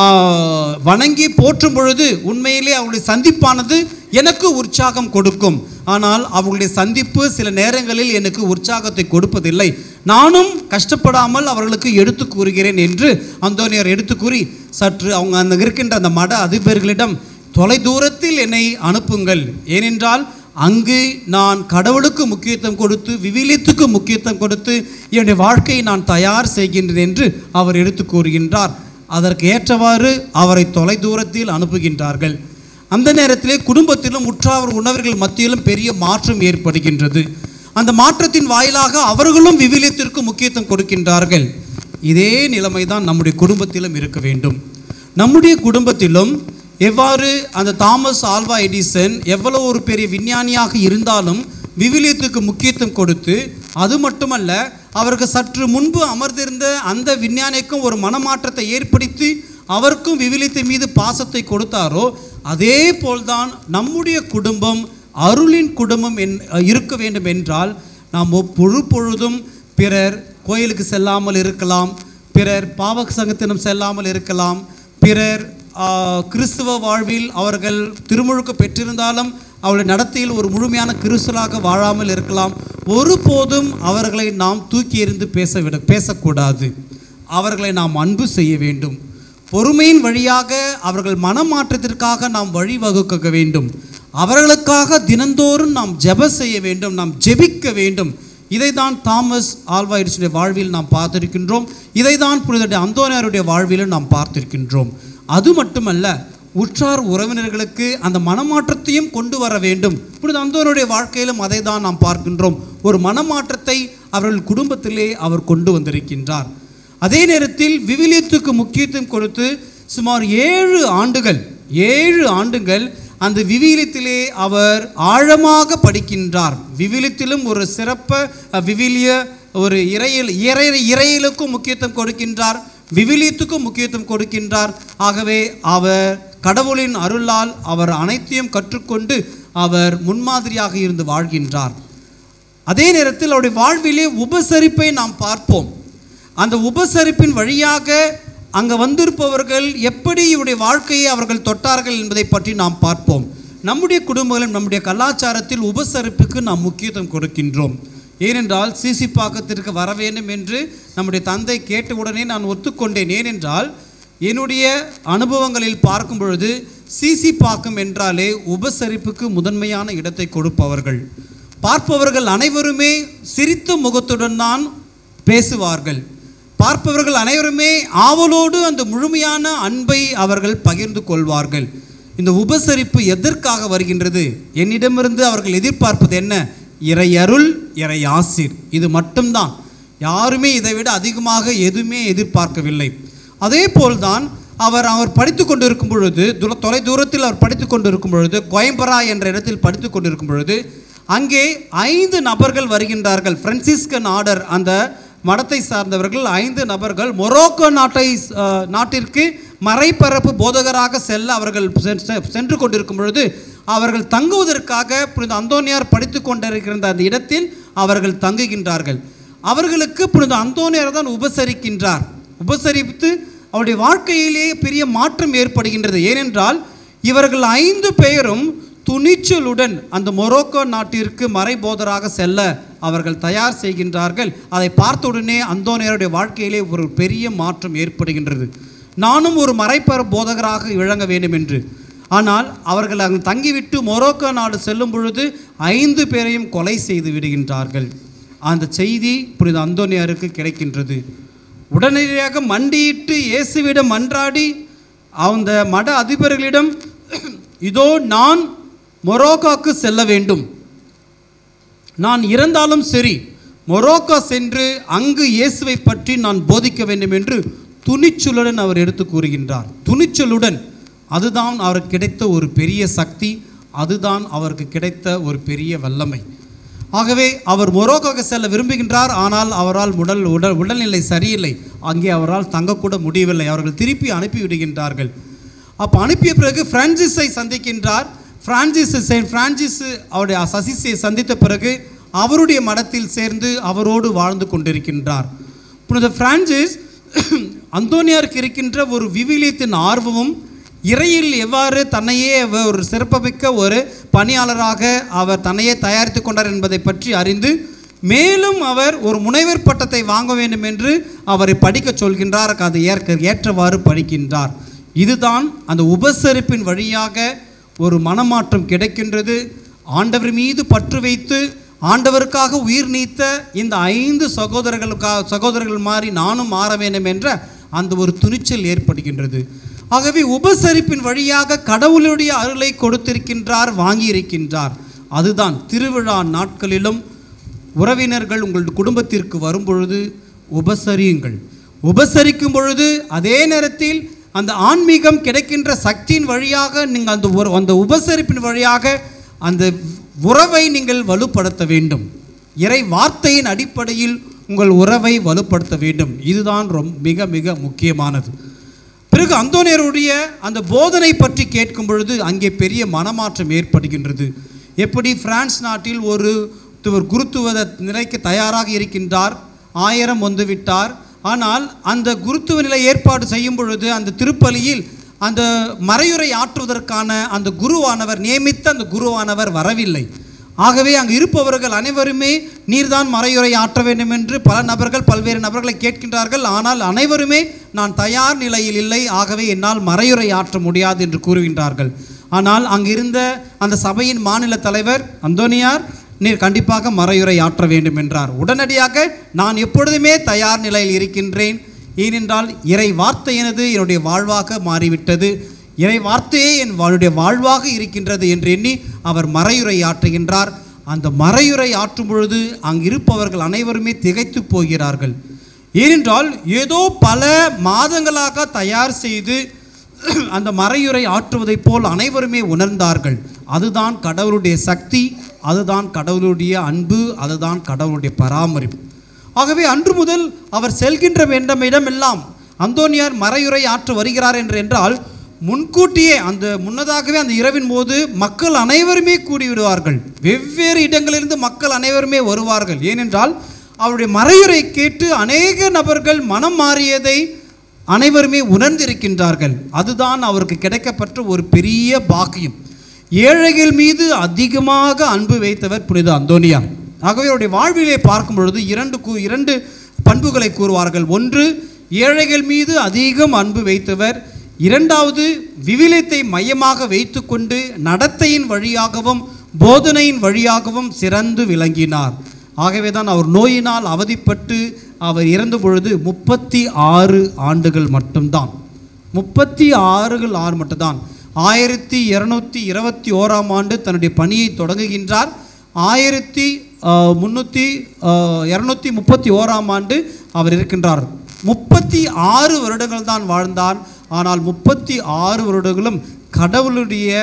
S1: வணங்கி போற்றும் பொழுது உண்மையிலே அவருடைய சந்திப்பானது எனக்கு உற்சாகம் கொடுக்கும் ஆனால் அவர்களுடைய சந்திப்பு சில நேரங்களில் எனக்கு உற்சாகத்தை கொடுப்பதில்லை நானும் கஷ்டப்படாமல் அவர்களுக்கு எடுத்து கூறுகிறேன் என்று அந்தோனியார் எடுத்து கூறி சற்று அவங்க அந்த இருக்கின்ற அந்த மட அதிபர்களிடம் தொலை தூரத்தில் என்னை அனுப்புங்கள் ஏனென்றால் அங்கு நான் கடவுளுக்கு முக்கியத்துவம் கொடுத்து விவிலியத்துக்கு முக்கியத்துவம் கொடுத்து என்னுடைய வாழ்க்கையை நான் தயார் செய்கின்றேன் என்று அவர் எடுத்து கூறுகின்றார் அதற்கு ஏற்றவாறு அவரை தொலை தூரத்தில் அனுப்புகின்றார்கள் அந்த நேரத்திலே குடும்பத்திலும் உற்றார் உணவர்கள் மத்தியிலும் பெரிய மாற்றம் ஏற்படுகின்றது அந்த மாற்றத்தின் வாயிலாக அவர்களும் விவிலியத்திற்கு முக்கியத்துவம் கொடுக்கின்றார்கள் இதே நிலைமை தான் நம்முடைய குடும்பத்திலும் இருக்க வேண்டும் நம்முடைய குடும்பத்திலும் எவ்வாறு அந்த தாமஸ் ஆல்வா எடிசன் எவ்வளவு ஒரு பெரிய விஞ்ஞானியாக இருந்தாலும் விவிலியத்துக்கு முக்கியத்துவம் கொடுத்து அது மட்டுமல்ல அவருக்கு சற்று முன்பு அமர்ந்திருந்த அந்த விஞ்ஞானிக்கும் ஒரு மனமாற்றத்தை ஏற்படுத்தி அவருக்கும் விவிலியத்தின் மீது பாசத்தை கொடுத்தாரோ அதே போல்தான் நம்முடைய குடும்பம் அருளின் குடும்பம் என் இருக்க வேண்டும் என்றால் நாம் பொழு பொழுதும் பிறர் கோயிலுக்கு செல்லாமல் இருக்கலாம் பிறர் பாவ சங்கத்தினம் செல்லாமல் இருக்கலாம் பிறர் ஆ, கிறிஸ்துவ வாழ்வில் அவர்கள் திருமுழுக்கு பெற்றிருந்தாலும் அவருடைய நடத்தையில் ஒரு முழுமையான கிறிஸ்துவலாக வாழாமல் இருக்கலாம் ஒருபோதும் அவர்களை நாம் தூக்கி எறிந்து பேசவிட பேசக்கூடாது அவர்களை நாம் அன்பு செய்ய வேண்டும் பொறுமையின் வழியாக அவர்கள் மனமாற்றத்திற்காக நாம் வழிவகுக்க வேண்டும் அவர்களுக்காக தினந்தோறும் நாம் ஜெப செய்ய வேண்டும் நாம் ஜெபிக்க வேண்டும் இதைதான் தாமஸ் ஆல்வா எடிசனுடைய வாழ்வில் நாம் பார்த்திருக்கின்றோம் இதைதான் புனித அந்தோனியாருடைய வாழ்விலும் நாம் பார்த்திருக்கின்றோம் அது மட்டுமல்ல உற்றார் உறவினர்களுக்கு அந்த மனமாற்றத்தையும் கொண்டு வர வேண்டும் புனித அந்தோனுடைய வாழ்க்கையிலும் அதை தான் நாம் பார்க்கின்றோம் ஒரு மனமாற்றத்தை அவர்கள் குடும்பத்திலே அவர் கொண்டு வந்திருக்கின்றார் அதே நேரத்தில் விவிலியத்துக்கு முக்கியத்துவம் கொடுத்து சுமார் ஏழு ஆண்டுகள் ஏழு ஆண்டுகள் அந்த விவிலியத்திலே அவர் ஆழமாக படிக்கின்றார் விவிலியத்திலும் ஒரு சிறப்ப அஹ், விவிலிய ஒரு இறையில் இறை இறையிலுக்கும் முக்கியத்துவம் கொடுக்கின்றார் விவிலியத்துக்கும் முக்கியத்துவம் கொடுக்கின்றார் ஆகவே அவர் கடவுளின் அருளால் அவர் அனைத்தையும் கற்றுக்கொண்டு அவர் முன்மாதிரியாக இருந்து வாழ்கின்றார் அதே நேரத்தில் அவருடைய வாழ்விலே உபசரிப்பை நாம் பார்ப்போம் அந்த உபசரிப்பின் வழியாக அங்கே வந்திருப்பவர்கள் எப்படி இவருடைய வாழ்க்கையை அவர்கள் தொட்டார்கள் என்பதை பற்றி நாம் பார்ப்போம் நம்முடைய குடும்பங்களும் நம்முடைய கலாச்சாரத்தில் உபசரிப்புக்கு நாம் முக்கியத்துவம் கொடுக்கின்றோம் ஏனென்றால் சிசி பாக்கத்திற்கு வர வேண்டும் என்று நம்முடைய தந்தை கேட்டவுடனே நான் ஒத்துக்கொண்டேன் ஏனென்றால் என்னுடைய அனுபவங்களில் பார்க்கும் பொழுது சிசி பாக்கம் என்றாலே உபசரிப்புக்கு முதன்மையான இடத்தை கொடுப்பவர்கள் பார்ப்பவர்கள் அனைவருமே சிரித்த முகத்துடன் தான் பேசுவார்கள் பார்ப்பவர்கள் அனைவருமே ஆவலோடு அந்த முழுமையான அன்பை அவர்கள் பகிர்ந்து கொள்வார்கள் இந்த உபசரிப்பு எதற்காக வருகின்றது என்னிடமிருந்து அவர்கள் எதிர்பார்ப்பது என்ன இறையருள் இறை ஆசிர் இது மட்டும்தான் யாருமே இதை விட அதிகமாக எதுவுமே எதிர்பார்க்கவில்லை அதே போல்தான் அவர் அவர் படித்து கொண்டிருக்கும் பொழுது துர தொலை தூரத்தில் அவர் படித்து கொண்டிருக்கும் பொழுது கோயம்பரா என்ற இடத்தில் படித்து கொண்டிருக்கும் பொழுது அங்கே ஐந்து நபர்கள் வருகின்றார்கள் பிரான்சிஸ்கன் ஆர்டர் அந்த மடத்தை சார்ந்தவர்கள் ஐந்து நபர்கள் மொரோக்கோ நாட்டை அஹ், நாட்டிற்கு மறைபரப்பு போதகராக செல்ல அவர்கள் சென்- செ- சென்று கொண்டிருக்கும் பொழுது அவர்கள் தங்குவதற்காக புனித அந்தோனியார் படித்து கொண்டிருக்கிற அந்த இடத்தில் அவர்கள் தங்குகின்றார்கள் அவர்களுக்கு புனித அந்தோனியார் தான் உபசரிக்கின்றார் உபசரித்து அவருடைய வாழ்க்கையிலே பெரிய மாற்றம் ஏற்படுகின்றது ஏனென்றால் இவர்கள் ஐந்து பேரும் துணிச்சலுடன் அந்த மொரோக்கோ நாட்டிற்கு மறைபோதராக செல்ல அவர்கள் தயார் செய்கின்றார்கள் அதை பார்த்தவுடனே அந்தோனியருடைய வாழ்க்கையிலே ஒரு பெரிய மாற்றம் ஏற்படுகின்றது நானும் ஒரு மறைப்பர போதகராக விளங்க வேண்டும் என்று ஆனால் அவர்கள் அங்கு தங்கிவிட்டு மொரோக்கோ நாடு செல்லும் பொழுது ஐந்து பேரையும் கொலை செய்து விடுகின்றார்கள் அந்த செய்தி புனித அந்தோனியாருக்கு கிடைக்கின்றது உடனடியாக மண்டியிட்டு இயேசுவிடம் மன்றாடி அந்த மட அதிபர்களிடம் இதோ நான் மொரோக்காக்கு செல்ல வேண்டும் நான் இறந்தாலும் சரி மொரோக்கோ சென்று அங்கு இயேசுவை பற்றி நான் போதிக்க வேண்டும் என்று துணிச்சலுடன் அவர் எடுத்து கூறுகின்றார் துணிச்சலுடன் அதுதான் அவருக்கு கிடைத்த ஒரு பெரிய சக்தி அதுதான் அவருக்கு கிடைத்த ஒரு பெரிய வல்லமை ஆகவே அவர் மொரோக்கோக்கு செல்ல விரும்புகின்றார் ஆனால் அவரால் உடல் உடல் உடல்நிலை சரியில்லை அங்கே அவரால் தங்கக்கூட முடியவில்லை அவர்கள் திருப்பி அனுப்பி விடுகின்றார்கள் அப்போ அனுப்பிய பிறகு பிரான்சிஸை சந்திக்கின்றார் பிரான்சிஸ் செயின்ட் பிரான்சிஸ் அவருடைய சசிஸை சந்தித்த பிறகு அவருடைய மடத்தில் சேர்ந்து அவரோடு வாழ்ந்து கொண்டிருக்கின்றார் புனித பிரான்சிஸ் அந்தோனியாருக்கு இருக்கின்ற ஒரு விவிலியத்தின் ஆர்வமும் இறையில் எவ்வாறு தன்னையே அவர் ஒரு சிறப்புமிக்க ஒரு பணியாளராக அவர் தன்னையே தயாரித்து கொண்டார் என்பதை பற்றி அறிந்து மேலும் அவர் ஒரு முனைவர் பட்டத்தை வாங்க வேண்டும் என்று அவரை படிக்கச் சொல்கின்றார் அது ஏற்க ஏற்றவாறு படிக்கின்றார் இதுதான் அந்த உபசரிப்பின் வழியாக ஒரு மனமாற்றம் கிடைக்கின்றது ஆண்டவர் மீது பற்று வைத்து ஆண்டவருக்காக உயிர் நீத்த இந்த ஐந்து சகோதரர்களுக்காக சகோதரர்கள் மாதிரி நானும் மாற வேண்டும் என்ற அந்த ஒரு துணிச்சல் ஏற்படுகின்றது ஆகவே உபசரிப்பின் வழியாக கடவுளுடைய அருளை கொடுத்திருக்கின்றார் வாங்கியிருக்கின்றார் அதுதான் திருவிழா நாட்களிலும் உறவினர்கள் உங்கள் குடும்பத்திற்கு வரும்பொழுது உபசரியுங்கள் உபசரிக்கும் பொழுது அதே நேரத்தில் அந்த ஆன்மீகம் கிடைக்கின்ற சக்தியின் வழியாக நீங்கள் அந்த உற- அந்த உபசரிப்பின் வழியாக அந்த உறவை நீங்கள் வலுப்படுத்த வேண்டும் இறை வார்த்தையின் அடிப்படையில் உங்கள் உறவை வலுப்படுத்த வேண்டும் இதுதான் ரொம்ப மிக மிக முக்கியமானது பிறகு அந்தோனியருடைய அந்த போதனை பற்றி கேட்கும் பொழுது அங்கே பெரிய மனமாற்றம் ஏற்படுகின்றது எப்படி பிரான்ஸ் நாட்டில் ஒரு ஒரு குருத்துவ நிலைக்கு தயாராக இருக்கின்றார் ஆயிரம் வந்துவிட்டார் ஆனால் அந்த குருத்துவ நிலை ஏற்பாடு செய்யும் பொழுது அந்த திருப்பலியில் அந்த மறையுரை ஆற்றுவதற்கான அந்த குருவானவர் நியமித்த அந்த குருவானவர் வரவில்லை ஆகவே அங்கு இருப்பவர்கள் அனைவருமே நீர்தான் மறையுரை ஆற்ற வேண்டும் என்று பல நபர்கள் பல்வேறு நபர்களை கேட்கின்றார்கள் ஆனால் அனைவருமே நான் தயார் நிலையில் இல்லை ஆகவே என்னால் மறையுரை ஆற்ற முடியாது என்று கூறுகின்றார்கள் ஆனால் அங்கிருந்த அந்த சபையின் மாநில தலைவர் அந்தோனியார் நீர் கண்டிப்பாக மறையுரை ஆற்ற வேண்டும் என்றார் உடனடியாக நான் எப்பொழுதுமே தயார் நிலையில் இருக்கின்றேன் ஏனென்றால் இறை வார்த்தை எனது என்னுடைய வாழ்வாக மாறிவிட்டது இறை வார்த்தையே என் வாளுடைய வாழ்வாக இருக்கின்றது என்று எண்ணி அவர் மறையுரை ஆற்றுகின்றார் அந்த மறையுரை ஆற்றும் பொழுது அங்கிருப்பவர்கள் அனைவருமே திகைத்து போகிறார்கள் ஏனென்றால் ஏதோ பல மாதங்களாக தயார் செய்து அந்த மறையுரை ஆற்றுவதைப் போல் அனைவருமே உணர்ந்தார்கள் அதுதான் கடவுளுடைய சக்தி அதுதான் கடவுளுடைய அன்பு அதுதான் கடவுளுடைய பராமரிப்பு ஆகவே அன்று முதல் அவர் செல்கின்ற வேண்டம் இடமெல்லாம் அந்தோனியார் மறையுரை ஆற்ற வருகிறார் என்று என்றால் முன்கூட்டியே அந்த முன்னதாகவே அந்த இரவின் போது மக்கள் அனைவருமே கூடிவிடுவார்கள் வெவ்வேறு இடங்களிலிருந்து மக்கள் அனைவருமே வருவார்கள் ஏனென்றால் அவருடைய மறையுரை கேட்டு அநேக நபர்கள் மனம் மாறியதை அனைவருமே உணர்ந்திருக்கின்றார்கள் அதுதான் அவருக்கு கிடைக்கப்பட்ட ஒரு பெரிய பாக்கியம் ஏழைகள் மீது அதிகமாக அன்பு வைத்தவர் புனித அந்தோனியார் ஆகவே அவருடைய வாழ்விலே பார்க்கும் பொழுது இரண்டு கூ இரண்டு பண்புகளை கூறுவார்கள் ஒன்று ஏழைகள் மீது அதிகம் அன்பு வைத்தவர் இரண்டாவது விவிலியத்தை மையமாக வைத்துக்கொண்டு நடத்தையின் வழியாகவும் போதனையின் வழியாகவும் சிறந்து விளங்கினார் ஆகவே தான் அவர் நோயினால் அவதிப்பட்டு அவர் இறந்த பொழுது முப்பத்தி ஆறு ஆண்டுகள் மட்டும்தான் முப்பத்தி ஆறுகள் ஆறு மட்டும்தான் ஆயிரத்தி இரநூத்தி இருபத்தி ஓராம் ஆண்டு தன்னுடைய பணியை தொடங்குகின்றார் ஆயிரத்தி முந்நூற்றி இரநூத்தி முப்பத்தி ஓராம் ஆண்டு அவர் இருக்கின்றார் முப்பத்தி ஆறு வருடங்கள் தான் வாழ்ந்தார் ஆனால் முப்பத்தி ஆறு வருடங்களும் கடவுளுடைய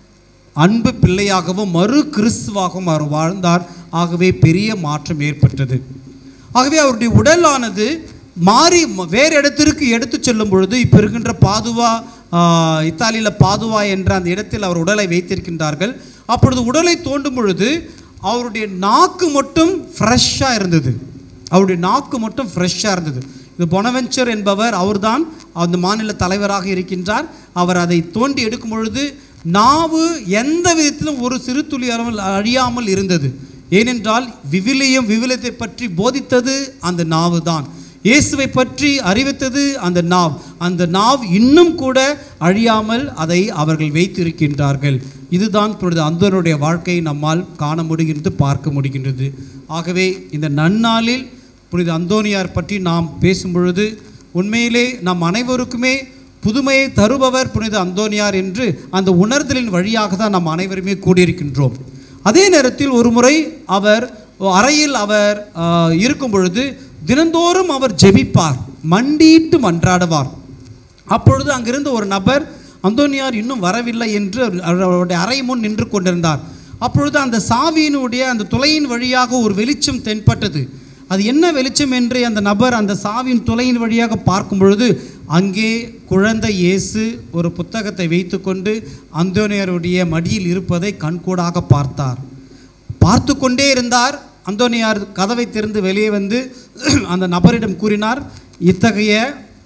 S1: அன்பு பிள்ளையாகவும் மறு கிறிஸ்துவாகவும் அவர் வாழ்ந்தார் ஆகவே பெரிய மாற்றம் ஏற்பட்டது ஆகவே அவருடைய உடலானது மாறி ம- வேறு இடத்திற்கு எடுத்து செல்லும் பொழுது இப்போ இருக்கின்ற பாதுவா இத்தாலியில் பாதுவா என்ற அந்த இடத்தில் அவர் உடலை வைத்திருக்கின்றார்கள் அப்பொழுது உடலை தோண்டும் பொழுது அவருடைய நாக்கு மட்டும் ஃப்ரெஷ்ஷாக இருந்தது அவருடைய நாக்கு மட்டும் ஃப்ரெஷ்ஷாக இருந்தது இது பொனவென்ச்சர் என்பவர் அவர்தான் அந்த மாநில தலைவராக இருக்கின்றார் அவர் அதை தோண்டி எடுக்கும் பொழுது நாவு எந்த விதத்திலும் ஒரு சிறு துளி அளவில் அழியாமல் இருந்தது ஏனென்றால் விவிலியம் விவிலியத்தை பற்றி போதித்தது அந்த நாவு தான் இயேசுவை பற்றி அறிவித்தது அந்த நாவ் அந்த நாவ் இன்னும் கூட அழியாமல் அதை அவர்கள் வைத்திருக்கின்றார்கள் இதுதான் இப்பொழுது அந்தனுடைய வாழ்க்கையை நம்மால் காண முடிகின்றது பார்க்க முடிகின்றது ஆகவே இந்த நன்னாளில் புனித அந்தோனியார் பற்றி நாம் பேசும் பொழுது உண்மையிலே நம் அனைவருக்குமே புதுமையை தருபவர் புனித அந்தோனியார் என்று அந்த உணர்தலின் வழியாக தான் நாம் அனைவருமே கூடியிருக்கின்றோம் அதே நேரத்தில் ஒரு முறை அவர் அறையில் அவர் ஆஹ், இருக்கும் பொழுது தினந்தோறும் அவர் ஜெபிப்பார் மண்டியிட்டு மன்றாடுவார் அப்பொழுது அங்கிருந்த ஒரு நபர் அந்தோனியார் இன்னும் வரவில்லை என்று அவர் அவருடைய அறை முன் நின்று கொண்டிருந்தார் அப்பொழுது அந்த சாவியினுடைய அந்த துளையின் வழியாக ஒரு வெளிச்சம் தென்பட்டது அது என்ன வெளிச்சம் என்று அந்த நபர் அந்த சாவியின் துளையின் வழியாக பார்க்கும் பொழுது அங்கே குழந்தை இயேசு ஒரு புத்தகத்தை வைத்துக்கொண்டு அந்தோனியாருடைய மடியில் இருப்பதை கண்கூடாக பார்த்தார் பார்த்து கொண்டே இருந்தார் அந்தோனியார் கதவை திறந்து வெளியே வந்து அந்த நபரிடம் கூறினார் இத்தகைய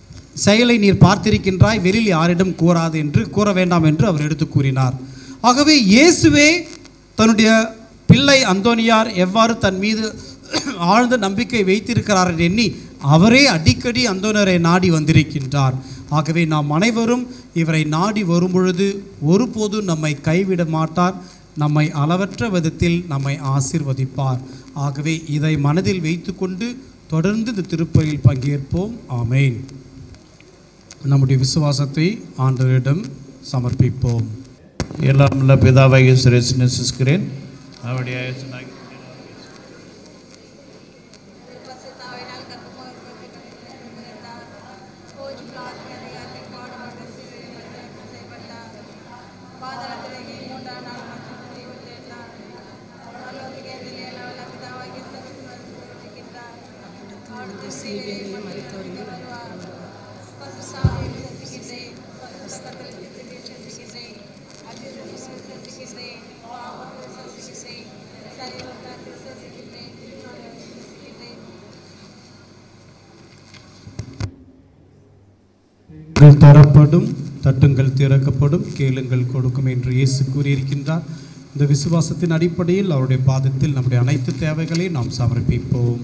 S1: செயலை நீர் பார்த்திருக்கின்றாய் வெளியில் யாரிடம் கூறாது என்று கூற வேண்டாம் என்று அவர் எடுத்து கூறினார் ஆகவே இயேசுவே தன்னுடைய பிள்ளை அந்தோனியார் எவ்வாறு தன் மீது ஆழ்ந்த நம்பிக்கை வைத்திருக்கிறார் என்று எண்ணி அவரே அடிக்கடி அந்தோனியரை நாடி வந்திருக்கின்றார் ஆகவே நாம் அனைவரும் இவரை நாடி வரும்பொழுது ஒருபோதும் நம்மை கைவிட மாட்டார் நம்மை அளவற்ற விதத்தில் நம்மை ஆசிர்வதிப்பார் ஆகவே இதை மனதில் வைத்துக்கொண்டு தொடர்ந்து இந்த திருப்பலியில் பங்கேற்போம் ஆமென் நம்முடைய விசுவாசத்தை ஆண்டவரிடம் சமர்ப்பிப்போம்
S8: எல்லாம் உள்ள பிதாவாகிய சுரேஷ் நேசிக்கிறேன் அவருடைய ஆயுசனாகிய
S1: உங்கள் தரப்படும் தட்டுங்கள் திறக்கப்படும் கேளுங்கள் கொடுக்கும் என்று இயேசு கூறியிருக்கின்றார் இந்த விசுவாசத்தின் அடிப்படையில் அவருடைய பாதத்தில் நம்முடைய அனைத்து தேவைகளையும் நாம் சமர்ப்பிப்போம்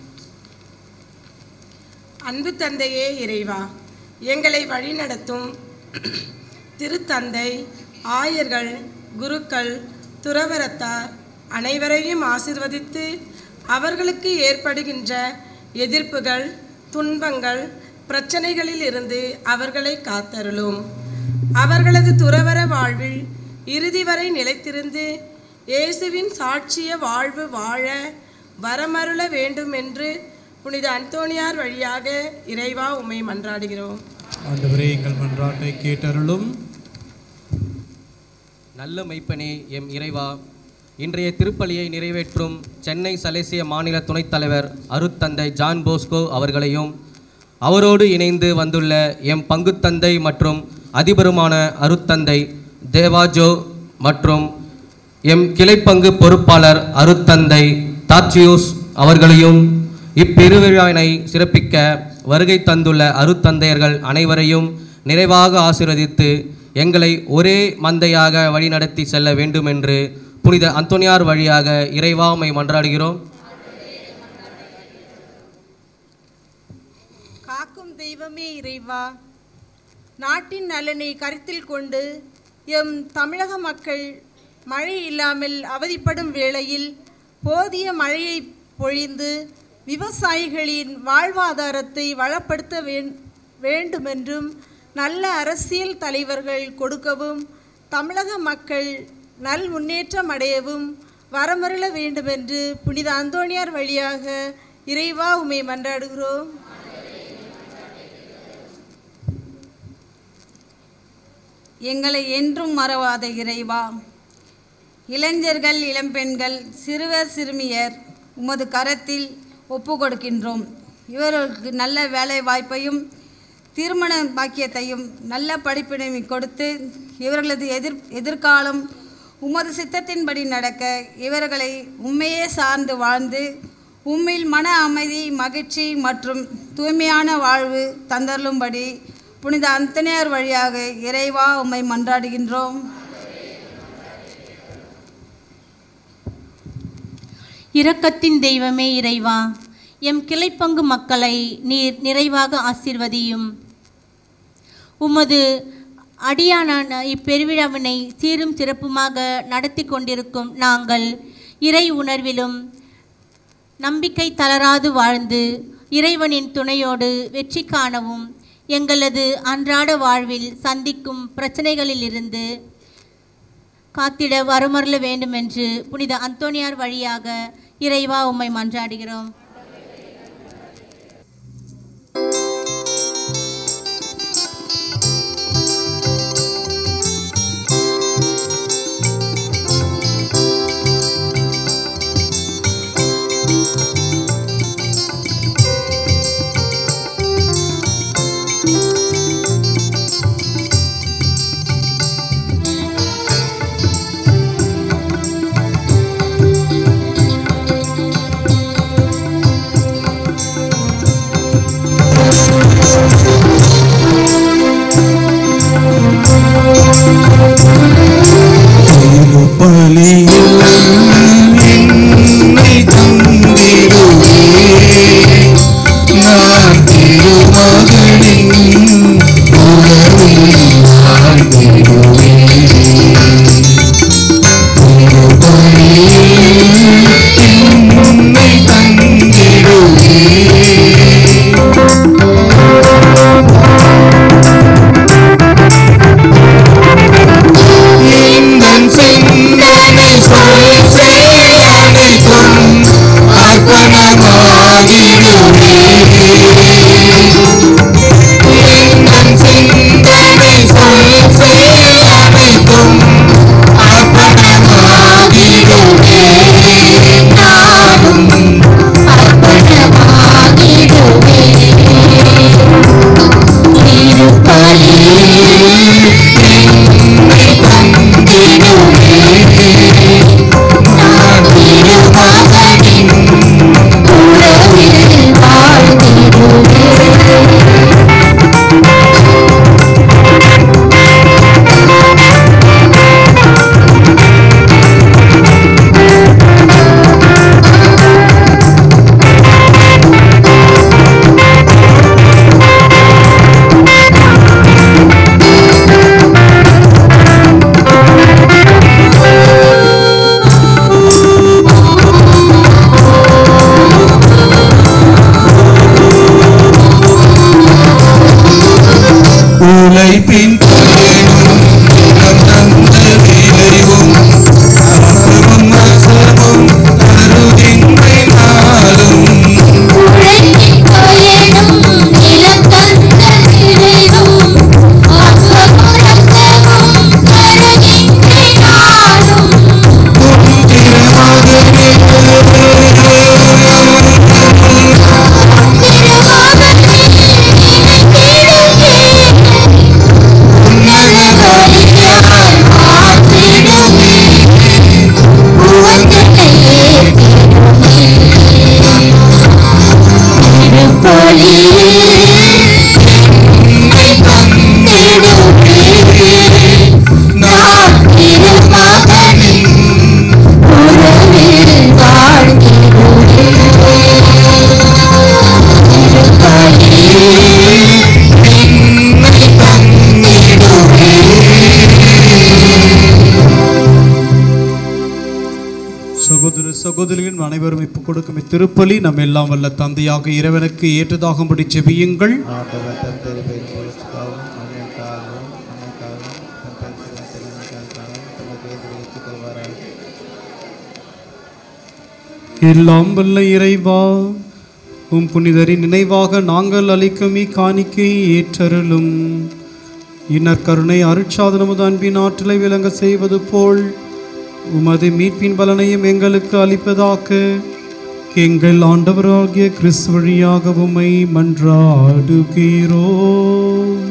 S9: அன்பு தந்தையே இறைவா எங்களை வழிநடத்தும் திருத்தந்தை ஆயர்கள் குருக்கள் துறவரத்தார் அனைவரையும் ஆசிர்வதித்து அவர்களுக்கு ஏற்படுகின்ற எதிர்ப்புகள் துன்பங்கள் பிரச்சனைகளில் இருந்து அவர்களை காத்தருளும் அவர்களது துறவர வாழ்வில் இறுதி வரை நிலைத்திருந்து இயேசுவின் சாட்சிய வாழ்வு வாழ வரமருள வேண்டும் என்று புனித அந்தோணியார் வழியாக இறைவா உம்மை மன்றாடுகிறோம்
S1: ஆண்டவரே எங்கள் மன்றாட்டை கேட்டருளும்
S3: நல்ல மெய்ப்பனே எம் இறைவா இன்றைய திருப்பலியை நிறைவேற்றும் சென்னை சலேசிய மாநில துணைத் தலைவர் அருட்தந்தை ஜான் போஸ்கோ அவர்களையும் அவரோடு இணைந்து வந்துள்ள எம் பங்குத்தந்தை மற்றும் அதிபருமான அருட்தந்தை தேவாஜோ மற்றும் எம் கிளைப்பங்கு பொறுப்பாளர் அருட்தந்தை தாச்சியோஸ் அவர்களையும் இப்பெருவிழாவினை சிறப்பிக்க வருகை தந்துள்ள அருட்தந்தையர்கள் அனைவரையும் நிறைவாக ஆசீர்வதித்து எங்களை ஒரே மந்தையாக வழிநடத்தி செல்ல வேண்டும் என்று புனித அந்தோனியார் வழியாக இறைவாமை மன்றாடுகிறோம்
S10: காக்கும் தெய்வமே இறைவா நாட்டின் நலனை கருத்தில் கொண்டு எம் தமிழக மக்கள் மழை இல்லாமல் அவதிப்படும் வேளையில் போதிய மழையை பொழிந்து விவசாயிகளின் வாழ்வாதாரத்தை வளப்படுத்த வேண்- வேண்டுமென்றும் நல்ல அரசியல் தலைவர்கள் கொடுக்கவும் தமிழக மக்கள் நல் முன்னேற்றம் அடையவும் வரமருள வேண்டுமென்று புனித அந்தோணியார் வழியாக இறைவா உமை மன்றாடுகிறோம்
S11: எங்களை என்றும் மறவாத இறைவா இளைஞர்கள் இளம்பெண்கள் சிறுவர் சிறுமியர் உமது கரத்தில் ஒப்பு கொடுக்கின்றோம் இவர்களுக்கு நல்ல வேலை வாய்ப்பையும் திருமண பாக்கியத்தையும் நல்ல படிப்பினையும் கொடுத்து இவர்களது எதிர் எதிர்காலம் உமது சித்தத்தின்படி நடக்க இவர்களை உண்மையே சார்ந்து வாழ்ந்து உம்மில் மன அமைதி மகிழ்ச்சி மற்றும் தூய்மையான வாழ்வு தந்தருளும்படி புனித அந்தனியார் வழியாக இறைவா உம்மை மன்றாடுகின்றோம்
S12: இரக்கத்தின் தெய்வமே இறைவா எம் கிளைப்பங்கு மக்களை நீர் நிறைவாக ஆசீர்வதியும் உமது அடியானான இப்பெருவிழாவினை சீரும் சிறப்புமாக நடத்தி கொண்டிருக்கும் நாங்கள் இறை உணர்விலும் நம்பிக்கை தளராது வாழ்ந்து இறைவனின் துணையோடு வெற்றி காணவும் எங்களது அன்றாட வாழ்வில் சந்திக்கும் பிரச்சனைகளிலிருந்து காத்திட வரமருள வேண்டுமென்று புனித அந்தோனியார் வழியாக இறைவா உம்மை மன்றாடுகிறோம்
S4: பலியில் என்னை தந்திடுவே நான் திருமகனின் உறவில் வாழ்ந்திடுவே திருப்பலியில் என்னை தந்திடுவே எந்தன் சிந்தனை சொல் செயல் அனைத்தும் அர்ப்பணமாகிடுவே எந்தன் சிந்தனை சொல் செயல் அனைத்தும் அர்ப்பணமாகிடுவே நானும் அர்ப்பணமாகிடுவே உழைப்பின் பயனும் இடம் தந்த விளைவும் அறமும் அசமும் கருதின்மை நாளும்
S1: சகோதர சகோதரிகள் அனைவரும் இப்போ கொடுக்கும் இத்திருப்பலி நம்ம எல்லாம் வல்ல தந்தையாக இறைவனுக்கு ஏற்றதாகும்படி ஜெபியுங்கள்
S2: ஆண்டவர் தந்தரிப்பை பொறுத்துக்காகவும்
S1: எல்லாம் வல்ல இறைவா உம் புனிதரின் நினைவாக நாங்கள் அளிக்கும் இக்காணிக்கை ஏற்றருளும் இன்னற் கருணை அருட்சாதனமது அன்பின் ஆற்றலை விளங்க செய்வது போல் உமது மீட்பின் பலனையும் எங்களுக்கு அளிப்பதாக்க எங்கள் ஆண்டவராகிய கிறிஸ்து வழியாக உம்மை மன்றாடுகிறோம்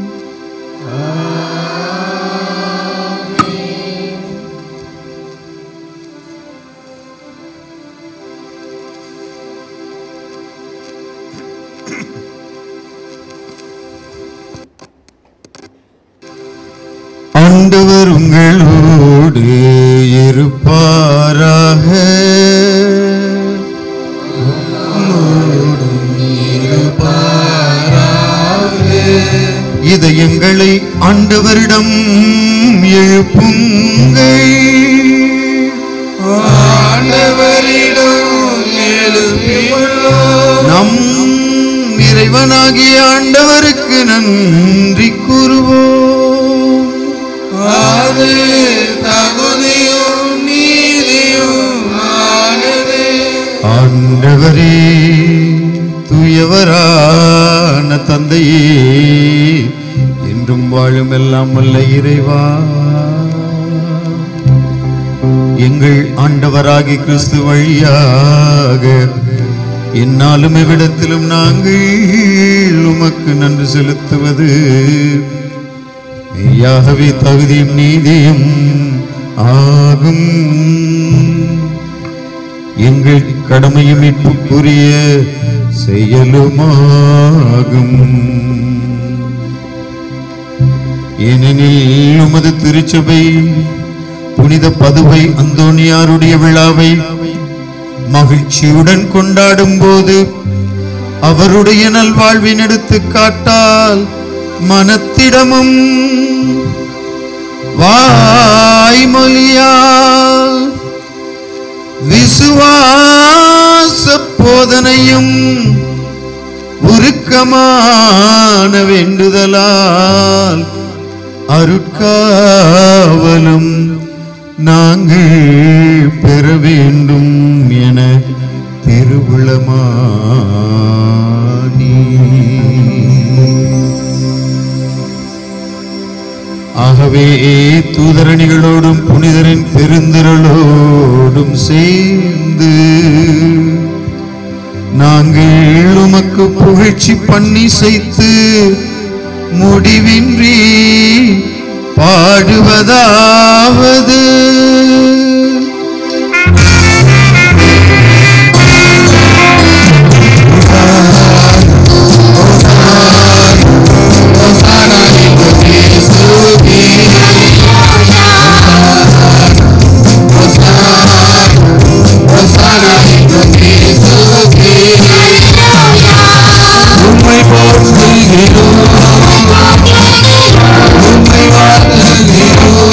S2: ஆண்டவர் உங்களோடு இருப்பாராக இதயங்களை ஆண்டவரிடம் எழுப்புங்கள்
S6: ஆண்டவரிடம் எழுப்பியுள்ளோம்
S2: நம் இறைவனாகிய ஆண்டவருக்கு நன்றி கூறுவோம்
S6: அது தகுதியும் நீதியும் ஆனது
S2: ஆண்டவரே தூயவரான தந்தையே என்றும் வாழும் எல்லாம் வல்ல இறைவா எங்கள் ஆண்டவராகி கிறிஸ்து வழியாக என்னாலும் எவ்விடத்திலும் நாங்கள் உமக்கு நன்றி செலுத்துவது மெய்யாகவே தகுதியும் நீதியும் ஆகும் எங்கள் கடமையும் மீட்புக்குரிய செயலுமாகும் ஏனெனில் உமது திருச்சபை புனித பதுவை அந்தோனியாருடைய விழாவை மகிழ்ச்சியுடன் கொண்டாடும் போது அவருடைய நல்வாழ்வின் எடுத்துக்காட்டால் மனத்திடமும் வாய்மொழியால் விசுவாச போதனையும் உருக்கமான வேண்டுதலால் அருட்காவலும் நாங்கள் பெற வேண்டும் என திருவுளமானி ஆகவே தூதரணிகளோடும் புனிதரின் பெருந்திரளோடும் சேர்ந்து நாங்கள் உமக்கு புகழ்ச்சி பண்ணி செய்து முடிவின்றி பாடுவதாவது
S6: உம்மை போற்றுகிறோம் உம்மை வாழ்த்துகிறோம்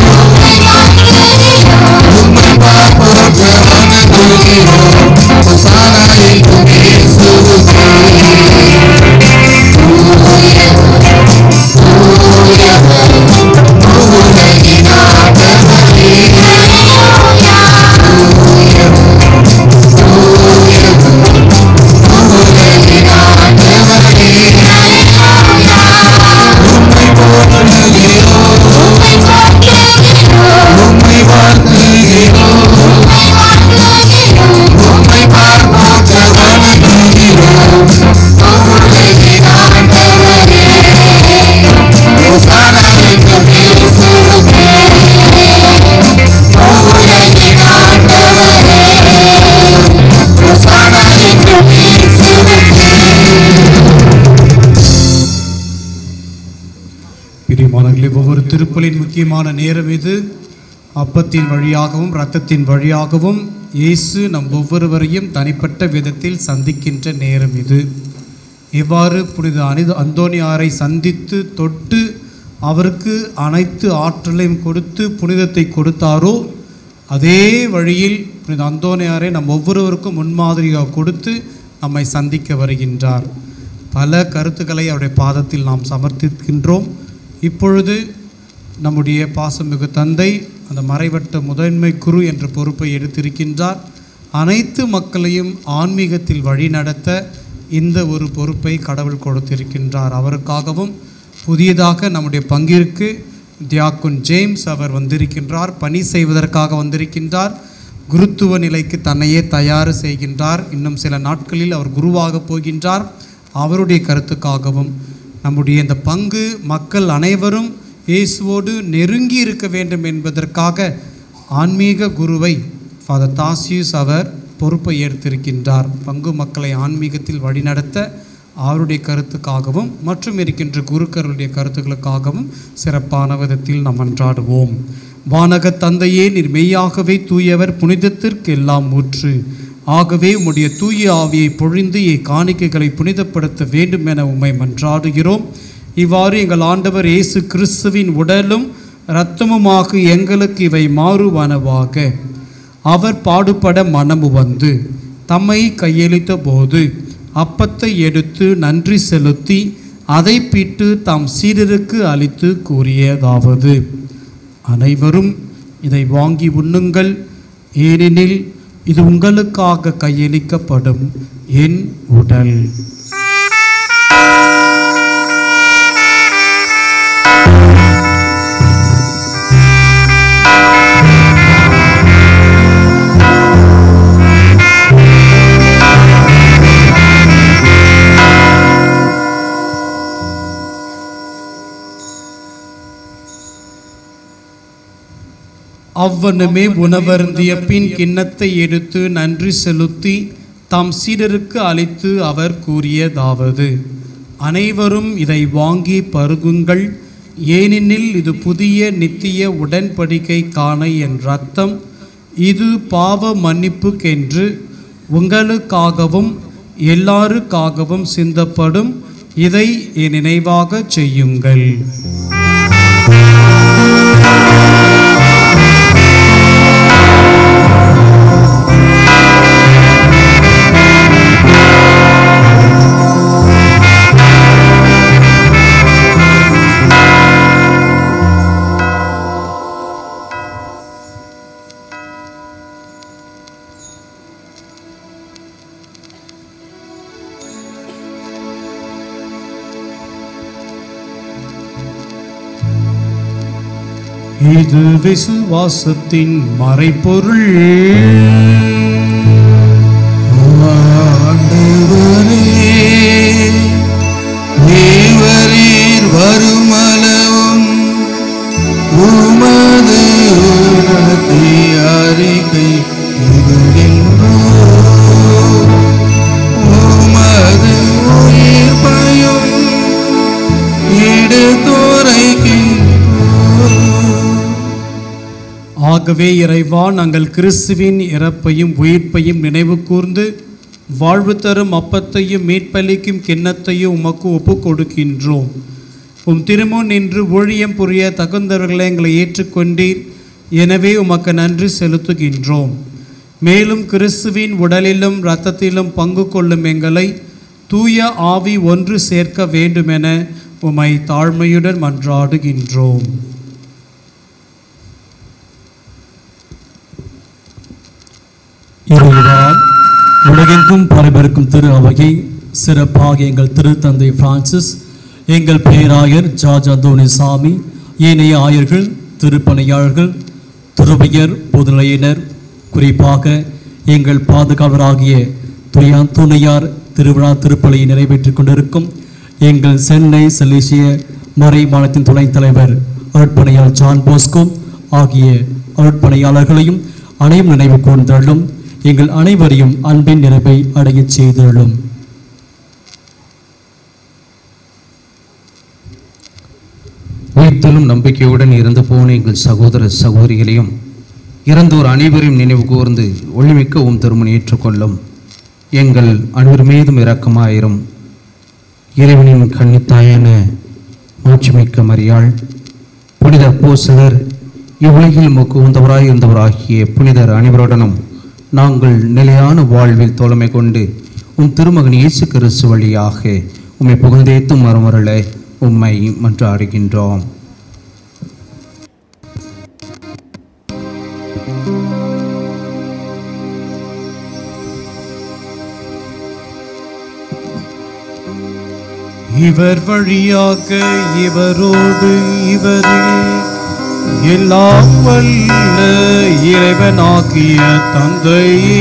S6: உம்மை பார்ப்போர்க்கு வணங்குகிறோம் ஹோசானா என்றும் இயேசுவுக்கே உலகின் ஆண்டவரே உலகின் ஆண்டவரே உம்மை போற்றுகிறோம் உம்மை வாழ்த்துகிறோம் உம்மை பார்ப்போர்க்கு வணங்குகிறோம் உலகின் ஆண்டவரே ஹோசானா என்றும் இயேசுவுக்கே உலகின் ஆண்டவரே ஹோசானா என்றும் இயேசுவுக்கே
S1: பிரியமானங்களே ஒவ்வொரு திருப்பலின் முக்கியமான நேரம் இது அப்பத்தின் வழியாகவும் இரத்தத்தின் வழியாகவும் இயேசு நம் ஒவ்வொருவரையும் தனிப்பட்ட விதத்தில் சந்திக்கின்ற நேரம் இது எவ்வாறு புனித அனித அந்தோனியாரை சந்தித்து தொட்டு அவருக்கு அனைத்து ஆற்றலையும் கொடுத்து புனிதத்தை கொடுத்தாரோ அதே வழியில் புனித அந்தோனியாரை நம் ஒவ்வொருவருக்கும் முன்மாதிரியாக கொடுத்து நம்மை சந்திக்க வருகின்றார் பல கருத்துக்களை அவருடைய பாதத்தில் நாம் சமர்ப்பிக்கின்றோம் இப்பொழுது நம்முடைய பாசமிகு தந்தை அந்த மறைவட்ட முதன்மை குரு என்ற பொறுப்பை எடுத்திருக்கின்றார் அனைத்து மக்களையும் ஆன்மீகத்தில் வழிநடத்த இந்த ஒரு பொறுப்பை கடவுள் கொடுத்திருக்கின்றார் அவருக்காகவும் புதியதாக நம்முடைய பங்கிற்கு தியாக்குன் ஜேம்ஸ் அவர் வந்திருக்கின்றார் பணி செய்வதற்காக வந்திருக்கின்றார் குருத்துவ நிலைக்கு தன்னையே தயார் செய்கின்றார் இன்னும் சில நாட்களில் அவர் குருவாக போகின்றார் அவருடைய கருத்துக்காகவும் நம்முடைய இந்த பங்கு மக்கள் அனைவரும் இயேசுவோடு நெருங்கி இருக்க வேண்டும் என்பதற்காக ஆன்மீக குருவை ஃபாதர் தாசியூஸ் அவர் பொறுப்பை ஏற்றிருக்கின்றார் பங்கு மக்களை ஆன்மீகத்தில் வழிநடத்த அவருடைய கருத்துக்காகவும் மற்றும் இருக்கின்ற குருக்களுடைய கருத்துக்களுக்காகவும் சிறப்பான விதத்தில் நாம் அன்றாடுவோம் வானக தந்தையே நீர் மெய்யாகவே தூயவர் புனிதத்திற்கு எல்லாம் ஊற்று ஆகவே உம்முடைய தூய ஆவியை பொழிந்து காணிக்கைகளை புனிதப்படுத்த வேண்டும் என உம்மை மன்றாடுகிறோம் இவ்வாறு எங்கள் ஆண்டவர் இயேசு கிறிஸ்துவின் உடலும் இரத்தமுமாக எங்களுக்கு இவை மாறுவனவாக அவர் பாடுபட மனமு வந்து தம்மை கையளித்த போது அப்பத்தை எடுத்து நன்றி செலுத்தி அதை பிட்டு தாம் சீடருக்கு அளித்து கூறியதாவது அனைவரும் இதை வாங்கி உண்ணுங்கள் ஏனெனில் இது உங்களுக்காக கையளிக்கப்படும் என் உடல் அவ்வனமே உணவருந்திய பின் கிண்ணத்தை எடுத்து நன்றி செலுத்தி தாம் சீடருக்கு அளித்து அவர் கூறியதாவது அனைவரும் இதை வாங்கி பருகுங்கள் ஏனெனில் இது புதிய நித்திய உடன்படிக்கை காண என் ரத்தம் இது பாவ மன்னிப்புக்கென்று உங்களுக்காகவும் எல்லாருக்காகவும் சிந்தப்படும் இதை என் நினைவாக செய்யுங்கள் இது விசுவாசத்தின் மறைப்பொருள்
S4: தேவரீர் வருமளவும் உமது உணர்த்தி அறிக்கை இடுகின்றோம். உமது உயிர்ப்பையும் எடுத்துரைக்கின்றோம்.
S1: ஆகவே இறைவா நாங்கள் கிறிஸ்துவின் இறப்பையும் உயிர்ப்பையும் நினைவு கூர்ந்து வாழ்வு தரும் அப்பத்தையும் மீட்பளிக்கும் கிண்ணத்தையும் உமக்கு ஒப்புக் கொடுக்கின்றோம் உம் திருமுன் நின்று ஊழியம் புரிய தகுந்தவர்களை எங்களை ஏற்றுக்கொண்டீர் எனவே உமக்கு நன்றி செலுத்துகின்றோம் மேலும் கிறிஸ்துவின் உடலிலும் இரத்தத்திலும் பங்கு கொள்ளும் எங்களை தூய ஆவி ஒன்று சேர்க்க வேண்டுமென உமை தாழ்மையுடன் மன்றாடுகின்றோம்
S13: இறைவா உலகெங்கும் பரவிருக்கும் திரு அவையை சிறப்பாக எங்கள் திருத்தந்தை பிரான்சிஸ் எங்கள் பேராயர் ஜார்ஜ் அந்தோனி சாமி ஏனைய ஆயர்கள் திருப்பணியாளர்கள் துறவியர் பொதுநிலையினர் குறிப்பாக எங்கள் பாதுகாவலராகிய துயா துணையார் திருவிழா திருப்பலியை நிறைவேற்றிக் கொண்டிருக்கும் எங்கள் சென்னை செலேசிய மறை மாநிலத்தின் துணைத் தலைவர் அருட்பணியாளர் ஜான் போஸ்கோ ஆகிய அருட்பணியாளர்களையும் அனைவரும் நினைவு கூர்ந்தள்ளும் எங்கள் அனைவரையும் அன்பின் நிறைவை அடையச் செய்தள்ளும்
S14: உயிர்த்தலும் நம்பிக்கையுடன் இறந்து போன எங்கள் சகோதர சகோதரிகளையும் இறந்தோர் அனைவரையும் நினைவு கூர்ந்து ஒளிமிக்க உம் திருமணி ஏற்றுக்கொள்ளும் எங்கள் அனைவர் மீதும் இரக்கமாயிரும் இறைவனின் கன்னித்தாயான மாட்சிமிக்க மரியாள் புனித அப்போஸ்தலர் இவ்வுலகில் முக்கு உந்தவராய் இருந்தவராகிய புனிதர் அனைவருடனும் நாங்கள் நிலையான வாழ்வில் தோழமை கொண்டு உம் திருமகன் இயேசு கிறிஸ்து வழியாக உம்மை புகழ்ந்தேத்தும் மறுமருள உம்மை மன்றாடுகின்றோம்
S8: இவர் வழியாக இவரோடு இவரில் எல்லாம் வல்ல இறைவனாகிய தந்தையே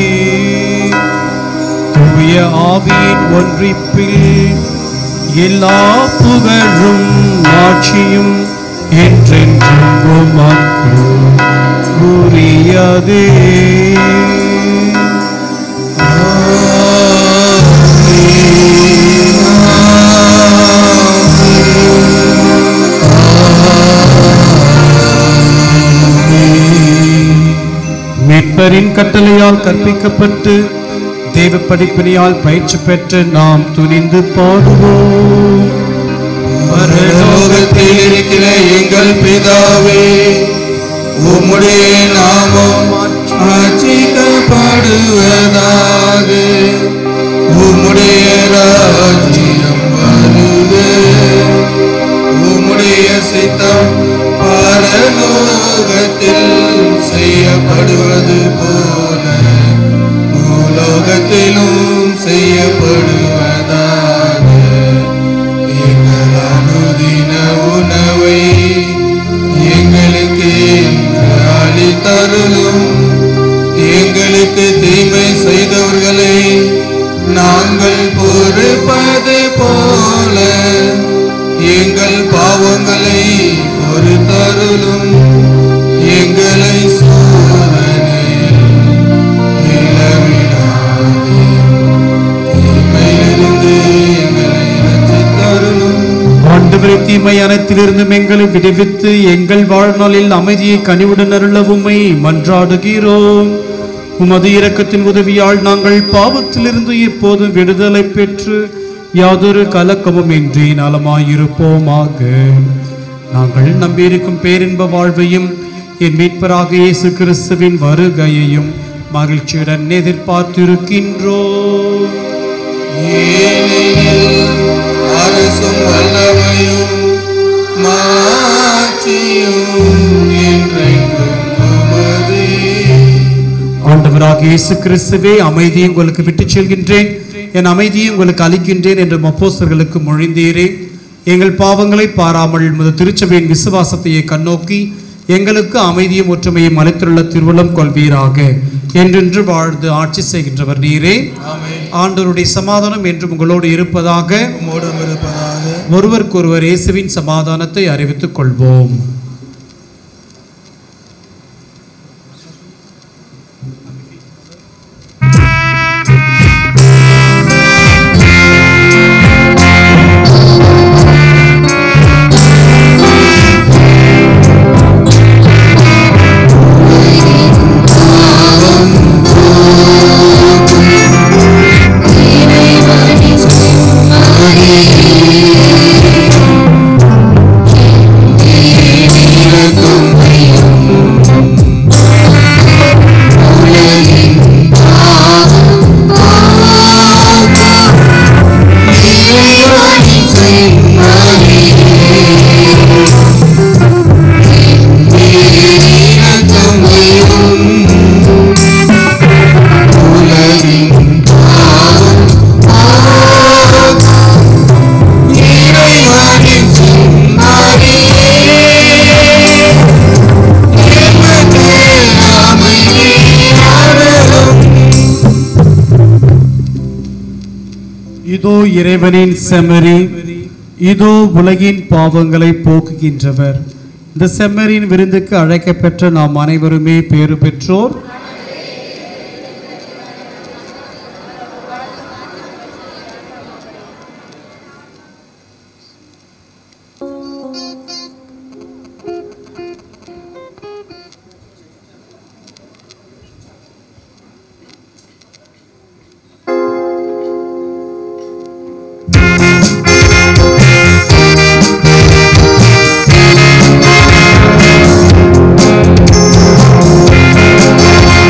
S8: தூய ஆவியின் ஒன்றிப்பில் எல்லா புகழும் ஆட்சியும் என்றென்றும் உமக்கு உரியதே மீட்பரின் கட்டளையால் கற்பிக்கப்பட்டு தேவ படிப்பினையால் பயிற்சி பெற்று நாம் துணிந்து பாடுவோம்
S4: பரலோகத்தில் இருக்கிற எங்கள் பிதாவே உம்முடைய நாமம் ஆட்சிக்கப்படுவதாக உம்முடைய ராஜ்யம் வருக உம்முடைய சித்தம் பரலோகத்தில் செய்யப்படுவது போல பூலோகத்திலும் செய்யப்படுவதாக எங்கள் அனுதின உணவை எங்களுக்கு இன்று அளித்தருளும் எங்களுக்கு தீமை செய்தவர்களை நாங்கள் பொறுப்பது போல எங்கள் பாவங்களை பொறுத்தருளும் எங்களை சோதனையில் இளவிடாதேயும் தீமையிலிருந்து எங்களை ரட்சித்தருளும்
S8: ஆண்டவரை தீமை அனைத்திலிருந்தும் எங்களை விடுவித்து எங்கள் வாழ்நாளில் அமைதியை கனிவுடன் அருள உம்மை மன்றாடுகிறோம் உமது இரக்கத்தின் உதவியால் நாங்கள் பாவத்திலிருந்து எப்போதும் விடுதலை பெற்று யாதொரு கலக்கமும் இன்றி நலமாயிருப்போமாக நாங்கள் நம்பியிருக்கும் பேரின்ப வாழ்வையும் என் மீட்பராக இயேசு கிறிஸ்துவின் வருகையையும் மகிழ்ச்சியுடன் எதிர்பார்த்திருக்கின்றோம்
S4: ஏனெனில் அரசும் வல்லமையும் மாட்சியும் என்றென்றும் உமதே.
S8: ஆண்டவராக இயேசு கிறிஸ்துவே அமைதியை உங்களுக்கு விட்டுச் செல்கின்றேன் என் அமைதியை உங்களுக்கு அளிக்கின்றேன் என்று மப்போஸ்தர்களுக்கு மொழிந்தீரே எங்கள் பாவங்களை பாராமல் முத திருச்சபையின் விசுவாசத்தையே கண்ணோக்கி எங்களுக்கு அமைதியும் ஒற்றுமையும் அளித்துள்ள திருவுளம் கொள்வீராக என்றென்று வாழ்ந்து ஆட்சி செய்கின்றவர் நீரே ஆண்டவருடைய சமாதானம் என்றும் உங்களோடு இருப்பதாக
S4: உம்மோடும் இருப்பதாக
S8: ஒருவருக்கொருவர் இயேசுவின் சமாதானத்தை அறிவித்துக் கொள்வோம் இதோ இறைவனின் செம்மறி இதோ உலகின் பாவங்களை போக்குகின்றவர் இந்த செம்மறியின் விருந்துக்கு அழைக்கப்பெற்ற நாம் அனைவருமே பேறு பெற்றோர்
S6: ஆ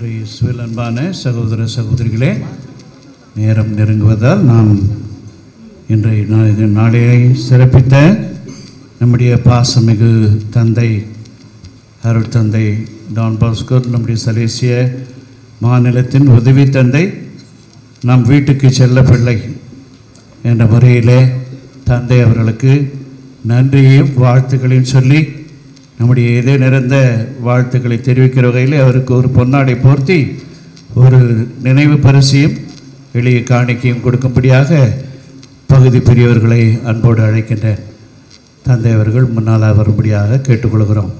S15: கிறிஸ்துவில் அன்பான சகோதர சகோதரிகளே நேரம் நெருங்குவதால் நாம் இன்றைய நா- இது நாளையை சிறப்பித்த நம்முடைய பாசமிகு தந்தை அருட்தந்தை டான் பாஸ்கோ நம்முடைய சலேசிய மாநிலத்தின் உதவி தந்தை நம் வீட்டுக்கு செல்ல பிள்ளை என்ற முறையிலே தந்தை அவர்களுக்கு நன்றியையும் வாழ்த்துக்களையும் சொல்லி நம்முடைய இதே நிறைந்த வாழ்த்துக்களை தெரிவிக்கிற வகையில் அவருக்கு ஒரு பொன்னாடை போர்த்தி ஒரு நினைவு பரிசையும் எளிய காணிக்கையும் கொடுக்கும்படியாக பகுதி பெரியவர்களை அன்போடு அழைக்கின்றேன் தந்தை அவர்கள் முன்னால் வரும்படியாக கேட்டுக்கொள்கிறோம்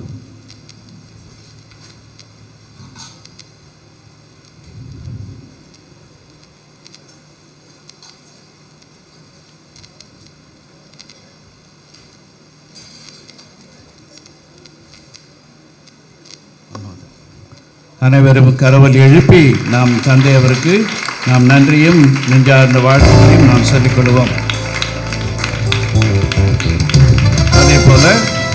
S15: அனைவரும் கரவல் எழுப்பி நாம் தந்தை அவருக்கு நாம் நன்றியும் நெஞ்சார்ந்த வாழ்த்துக்களையும் நாம் சொல்லிக் கொள்வோம் அதே போல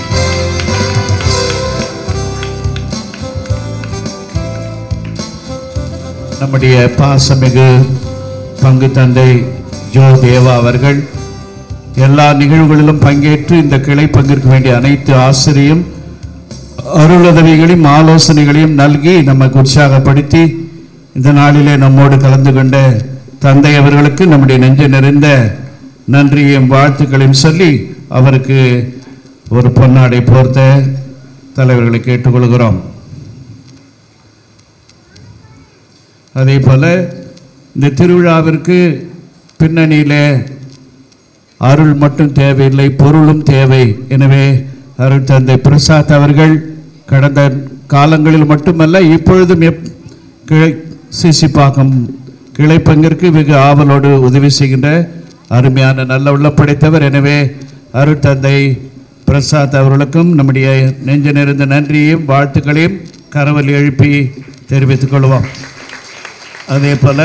S15: நம்முடைய பாசமிகு பங்கு தந்தை ஜோ தேவா அவர்கள் எல்லா நிகழ்வுகளிலும் பங்கேற்று இந்த கிளை பங்கிற்கு வேண்டிய அனைத்து ஆசிரியும் அருளுதவிகளையும் ஆலோசனைகளையும் நல்கி நமக்கு உற்சாகப்படுத்தி இந்த நாளிலே நம்மோடு கலந்து கொண்ட தந்தை அவர்களுக்கு நம்முடைய நெஞ்சு நிறைந்த நன்றியையும் வாழ்த்துக்களையும் சொல்லி அவருக்கு ஒரு பொன்னாடை போர்த்த தலைவர்களை கேட்டுக்கொள்கிறோம் அதே போல இந்த திருவிழாவிற்கு பின்னணியிலே அருள் மட்டும் தேவையில்லை பொருளும் தேவை எனவே அருள் தந்தை பிரசாத் அவர்கள் கடந்த காலங்களில் மட்டுமல்ல இப்பொழுதும் எப் கிளை சிசிப்பாக்கம் கிளை பங்கிற்கு வெகு ஆவலோடு உதவி செய்கின்ற அருமையான நல்ல உள்ள படைத்தவர் எனவே அருள் தந்தை பிரசாத் அவர்களுக்கும் நம்முடைய நெஞ்ச நிறைந்த நன்றியையும் வாழ்த்துக்களையும் கரவல் எழுப்பி தெரிவித்துக் கொள்வோம் அதே போல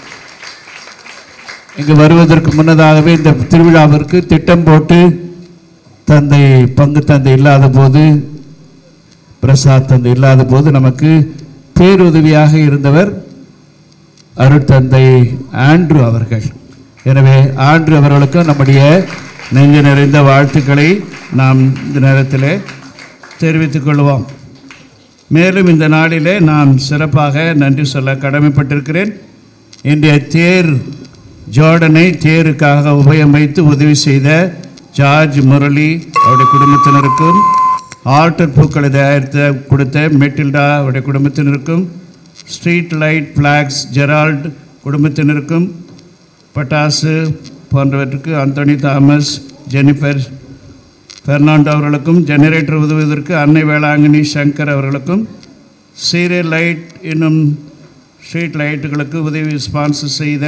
S15: இங்கு வருவதற்கு முன்னதாகவே இந்த திருவிழாவிற்கு திட்டம் போட்டு தந்தை பங்கு தந்தை இல்லாத போது பிரசாத் தந்தை இல்லாத போது நமக்கு பேருதவியாக இருந்தவர் அருட்தந்தை ஆண்ட்ரு அவர்கள் எனவே ஆண்ட்ரு அவர்களுக்கும் நம்முடைய நெஞ்சு நிறைந்த வாழ்த்துக்களை நாம் இந்த நேரத்தில் தெரிவித்துக் கொள்வோம் மேலும் இந்த நாளிலே நான் சிறப்பாக நன்றி சொல்ல கடமைப்பட்டிருக்கிறேன் இன்றைய தேர் ஜோர்டனை தேருக்காக உபயம் வைத்து உதவி செய்த ஜார்ஜ் முரளி அவருடைய குடும்பத்தினருக்கும் ஆல்டர் பூக்களை தயாரித்து கொடுத்த மெட்டில்டா அவருடைய குடும்பத்தினருக்கும் ஸ்ட்ரீட் லைட் ஃப்ளாக்ஸ் ஜெரால்ட் குடும்பத்தினருக்கும் பட்டாசு போன்றவற்றுக்கு அந்தோனி தாமஸ் ஜெனிஃபர் பெர்னாண்டோ அவர்களுக்கும் ஜெனரேட்டர் உதவுவதற்கு அன்னை வேளாங்கண்ணி சங்கர் அவர்களுக்கும் சீரியல் லைட் என்னும் ஸ்ட்ரீட் லைட்டுகளுக்கு உதவி ஸ்பான்சர் செய்த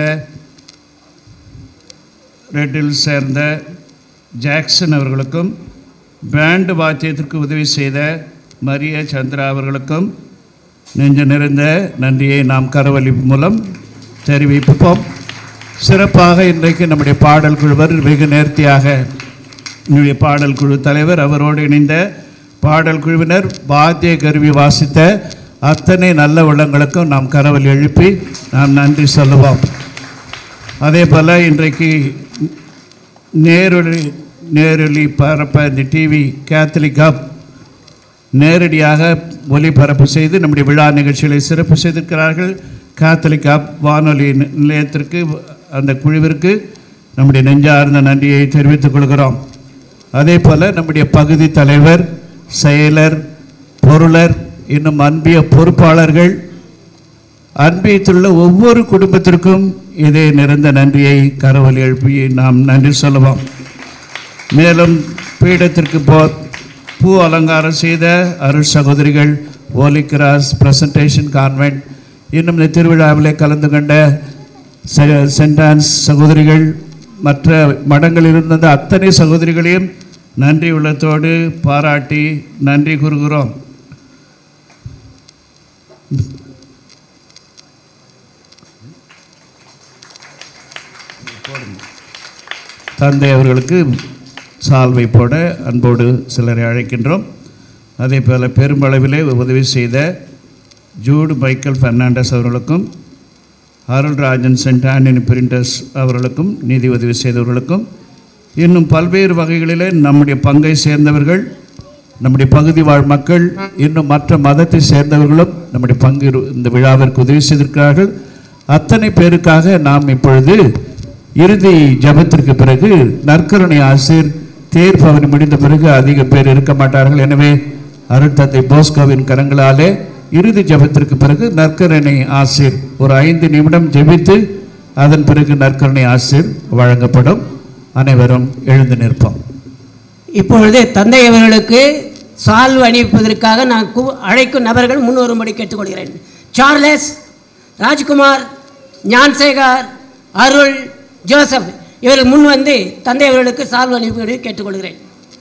S15: ரெட்டில் சேர்ந்த ஜாக்சன் அவர்களுக்கும் பேண்டு வாத்தியத்திற்கு உதவி செய்த மரிய சந்திரா அவர்களுக்கும் நெஞ்ச நிறைந்த நன்றியை நாம் கரவழி மூலம் தெரிவிப்போம் சிறப்பாக இன்றைக்கு நம்முடைய பாடல் குழுவர் வெகு நேர்த்தியாக என்னுடைய பாடல் குழு தலைவர் அவரோடு இணைந்த பாடல் குழுவினர் வாத்திய கருவி வாசித்த அத்தனை நல்ல உள்ளங்களுக்கும் நாம் கரவல் எழுப்பி நாம் நன்றி சொல்லுவோம் அதே போல் இன்றைக்கு நேரொலி நேரொலி பரப்ப இந்த டிவி கேத்தலிக் ஹப் நேரடியாக ஒளிபரப்பு செய்து நம்முடைய விழா நிகழ்ச்சிகளை சிறப்பு செய்திருக்கிறார்கள் கேத்தலிக் ஹப் வானொலி நி- நிலையத்திற்கு அந்த குழுவிற்கு நம்முடைய நெஞ்சார்ந்த நன்றியை தெரிவித்துக் கொள்கிறோம் அதே போல் நம்முடைய பகுதி தலைவர் செயலர் பொருளர் இன்னும் அன்பிய பொறுப்பாளர்கள் அன்பியத்துள்ள ஒவ்வொரு குடும்பத்திற்கும் இதே நிறைந்த நன்றியை கரவல் எழுப்பி நாம் நன்றி சொல்லுவோம் மேலும் பீடத்திற்கு போ பூ அலங்காரம் செய்த அருள் சகோதரிகள் ஓலிகிராஸ் பிரசன்டேஷன் கான்வென்ட் இன்னும் இந்த திருவிழாவிலே கலந்து கொண்ட செ- சென்ட் ஆன்ஸ் சகோதரிகள் மற்ற மடங்களில் இருந்த அத்தனை சகோதரிகளையும் நன்றி உள்ளத்தோடு பாராட்டி நன்றி கூறுகிறோம் தந்தை அவர்களுக்கு சால்வை போட அன்போடு சிலரை அழைக்கின்றோம் அதே போல் பெருமளவிலே உதவி செய்த ஜூடு மைக்கேல் பெர்னாண்டஸ் அவர்களுக்கும் அருள்ராஜன் சென்ட் ஆண்டனி பிரிண்டர்ஸ் அவர்களுக்கும் நிதி உதவி செய்தவர்களுக்கும் இன்னும் பல்வேறு வகைகளிலே நம்முடைய பங்கை சேர்ந்தவர்கள் நம்முடைய பகுதி வாழ் மக்கள் இன்னும் மற்ற மதத்தை சேர்ந்தவர்களும் நம்முடைய பங்கு இரு- இந்த விழாவிற்கு உதவி செய்திருக்கிறார்கள் அத்தனை பேருக்காக நாம் இப்பொழுது இறுதி ஜெபத்திற்கு பிறகு நற்கருணை ஆசிர் தேர் பவனி முடிந்த பிறகு அதிக பேர் இருக்க மாட்டார்கள் எனவே அருட்தந்தை போஸ்கோவின் கரங்களாலே இறுதி ஜெபத்திற்கு பிறகு நற்கருணை ஆசிர் ஒரு ஐந்து நிமிடம் ஜெபித்து அதன் பிறகு நற்கருணை ஆசிர் வழங்கப்படும் அனைவரும் எழுந்து நிற்போம்
S16: இப்பொழுது தந்தை அவர்களுக்கு சால்வு அணிவிப்பதற்காக நான் கூ அழைக்கும் நபர்கள் முன் வரும்படி கேட்டுக்கொள்கிறேன் சார்லஸ் ராஜ்குமார் ஞான்சேகர் அருள் ஜோசப் இவர்கள் முன் வந்து தந்தை அவர்களுக்கு சால்வு அணிவிப்பதை கேட்டுக்கொள்கிறேன்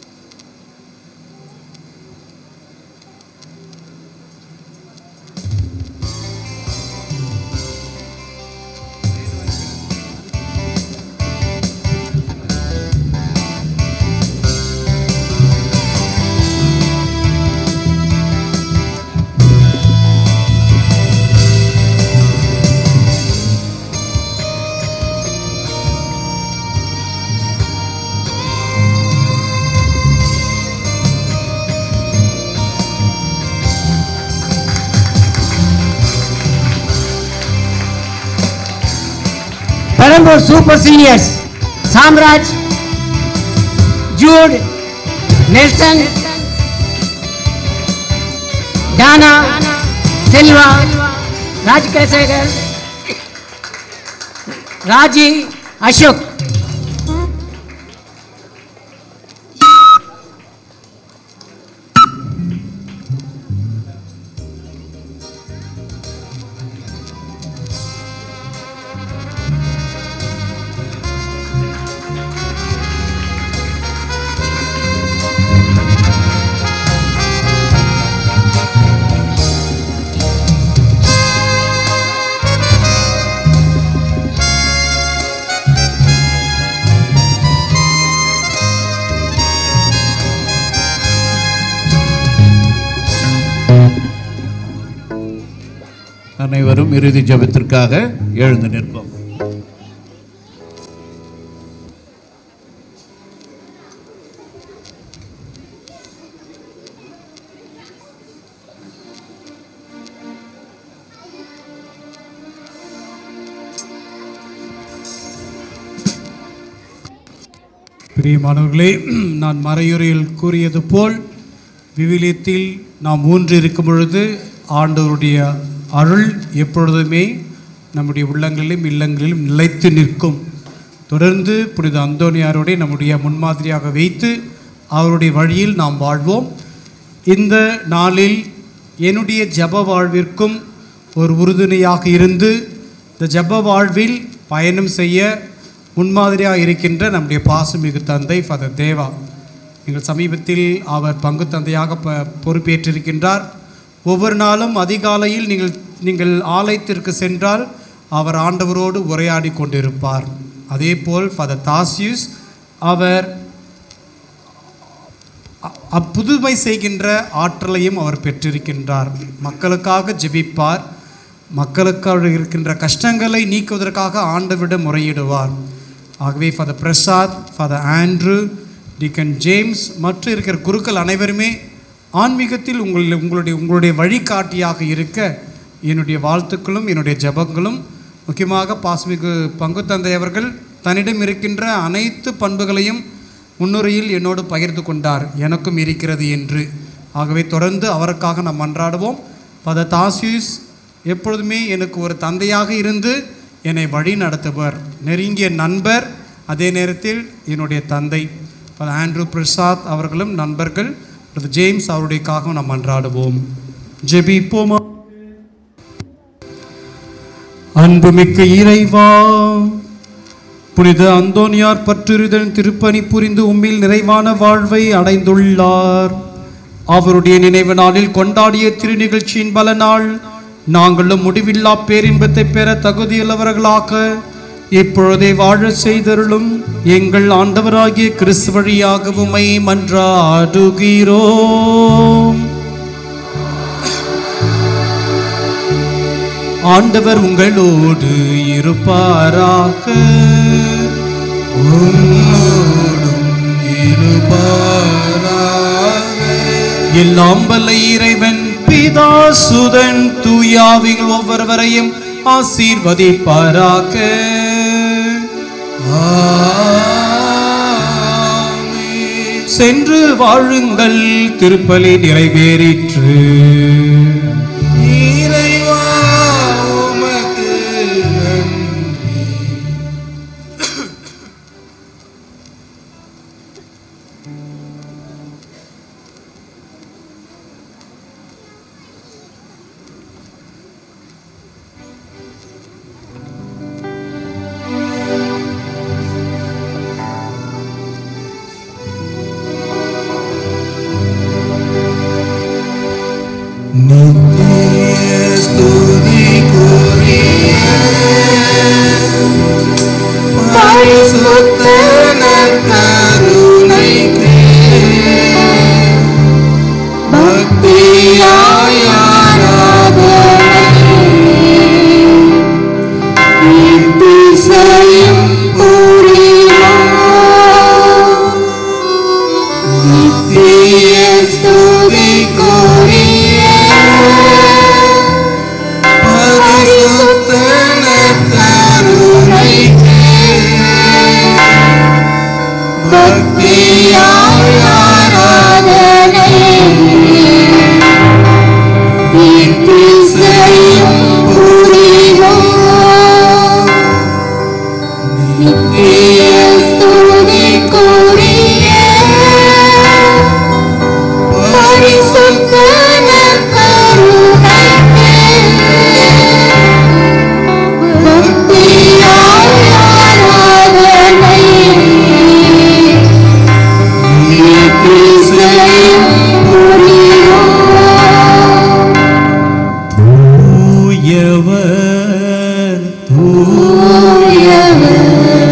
S16: Perambur super seniors Samraj Jude Nelson Dana Selva Rajasekar Raji Ashok
S15: அனைவரும் இறுதி ஜெபத்திற்காக எழுந்து நிற்போம்
S8: பிரியமானவர்களே நான் மறையுறையில் கூறியது போல் விவிலியத்தில் நாம் ஊன்றி இருக்கும் பொழுது ஆண்டவருடைய அருள் எப்பொழுதுமே நம்முடைய உள்ளங்களிலும் இல்லங்களிலும் நிலைத்து நிற்கும் தொடர்ந்து புனித அந்தோனியாரோடே நம்முடைய முன்மாதிரியாக வைத்து அவருடைய வழியில் நாம் வாழ்வோம் இந்த நாளில் என்னுடைய ஜப வாழ்விற்கும் ஒரு உறுதுணையாக இருந்து இந்த ஜப வாழ்வில் பயணம் செய்ய முன்மாதிரியாக இருக்கின்ற நம்முடைய பாசமிகு தந்தை ஃபாதர் தேவா நீங்கள் சமீபத்தில் அவர் பங்கு தந்தையாக ப பொறுப்பேற்றிருக்கின்றார் ஒவ்வொரு நாளும் அதிகாலையில் நீங்கள் நீங்கள் ஆலயத்திற்கு சென்றால் அவர் ஆண்டவரோடு உரையாடி கொண்டிருப்பார் அதேபோல் ஃபாதர் தாசியூஸ் அவர் அ- அப்புதுமை செய்கின்ற ஆற்றலையும் அவர் பெற்றிருக்கின்றார் மக்களுக்காக ஜெபிப்பார் மக்களுக்காக இருக்கின்ற கஷ்டங்களை நீக்குவதற்காக ஆண்டவிடம் முறையிடுவார் ஆகவே father Prasad father Andrew deacon James மற்ற இருக்கிற குருக்கள் அனைவருமே ஆன்மீகத்தில் உங்கள் உங்களுடைய உங்களுடைய வழிகாட்டியாக இருக்க என்னுடைய வாழ்த்துக்களும் என்னுடைய ஜெபங்களும் முக்கியமாக பாஸ்மிகு பங்கு தந்தை அவர்கள் தன்னிடம் இருக்கின்ற அனைத்து பண்புகளையும் முன்னுரையில் என்னோடு பகிர்ந்து கொண்டார் எனக்கும் இருக்கிறது என்று ஆகவே தொடர்ந்து அவருக்காக நாம் மன்றாடுவோம் ஃபாதர் தாசியூஸ் எப்பொழுதுமே எனக்கு ஒரு தந்தையாக இருந்து என்னை வழி நடத்துவர் நெருங்கிய நண்பர் அதே நேரத்தில் என்னுடைய தந்தை ஃபாதர் ஆண்ட்ரூ பிரசாத் அவர்களும் நண்பர்கள் ஃபாதர் ஜேம்ஸ் அவருடையக்காக நாம் மன்றாடுவோம் ஜெபிப்போமா அன்புமிக்க இறைவா புனித அந்தோனியார் பற்றிருதல் திருப்பணி புரிந்து உம்மில் நிறைவான வாழ்வை அடைந்துள்ளார் அவருடைய நினைவு நாளில் கொண்டாடிய திருநிகழ்ச்சியின் பல நாள் நாங்களும் முடிவில்லா பேரின்பத்தை பெற தகுதியுள்ளவர்களாக இப்பொழுதே வாழ செய்தருளும் எங்கள் ஆண்டவராகிய கிறிஸ்து வழியாக உம்மை மன்றாடுகிறோம் ஆண்டவர் உங்களோடு இருப்பாராக எல்லாம் வல்ல இறைவன் பிதா சுதன் தூயாவின் ஒவ்வொருவரையும் ஆசீர்வதிப்பாராக சென்று வாழுங்கள் திருப்பலி நிறைவேறிற்று
S4: இறைவா உமக்கு நன்றி நித்திய ஸ்துதிக்குரிய பரிசுத்த நற்கருணைக்கு பக்தியாய்
S6: திசையும்
S4: நித்திய ஸ்துதிக்குரிய பரிசுத்த நற்கருணைக்கு பக்தியாய்
S6: திசையும் நித்திய ஸ்துதிக்குரிய பரிசுத்த நற்கருணைக்கு பக்தியாய் ஆராதனை திசையும் புரிவோம்
S8: தூயவர்
S6: தூயவர்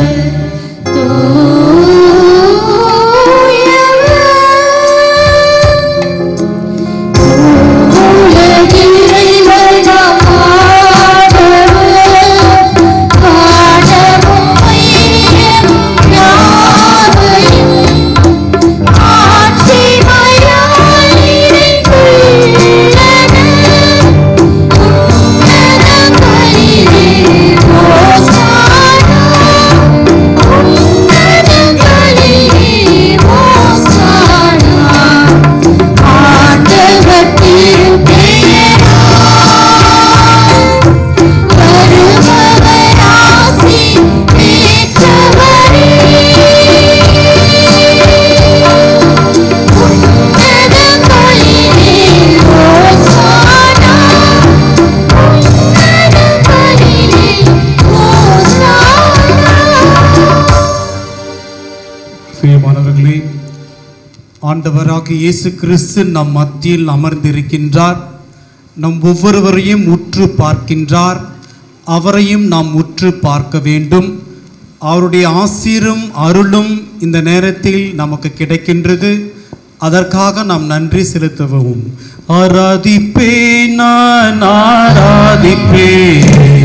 S8: பிரியமானவர்களே ஆண்டவராக இயேசு கிறிஸ்து நம் மத்தியில் அமர்ந்திருக்கின்றார் நம் ஒவ்வொருவரையும் உற்று பார்க்கின்றார் அவரையும் நாம் உற்று பார்க்க வேண்டும் அவருடைய ஆசீரும் அருளும் இந்த நேரத்தில் நமக்கு கிடைக்கின்றது அதற்காக நாம் நன்றி செலுத்துவோம் ஆராதிப்பேன் நான் ஆராதிப்பேன்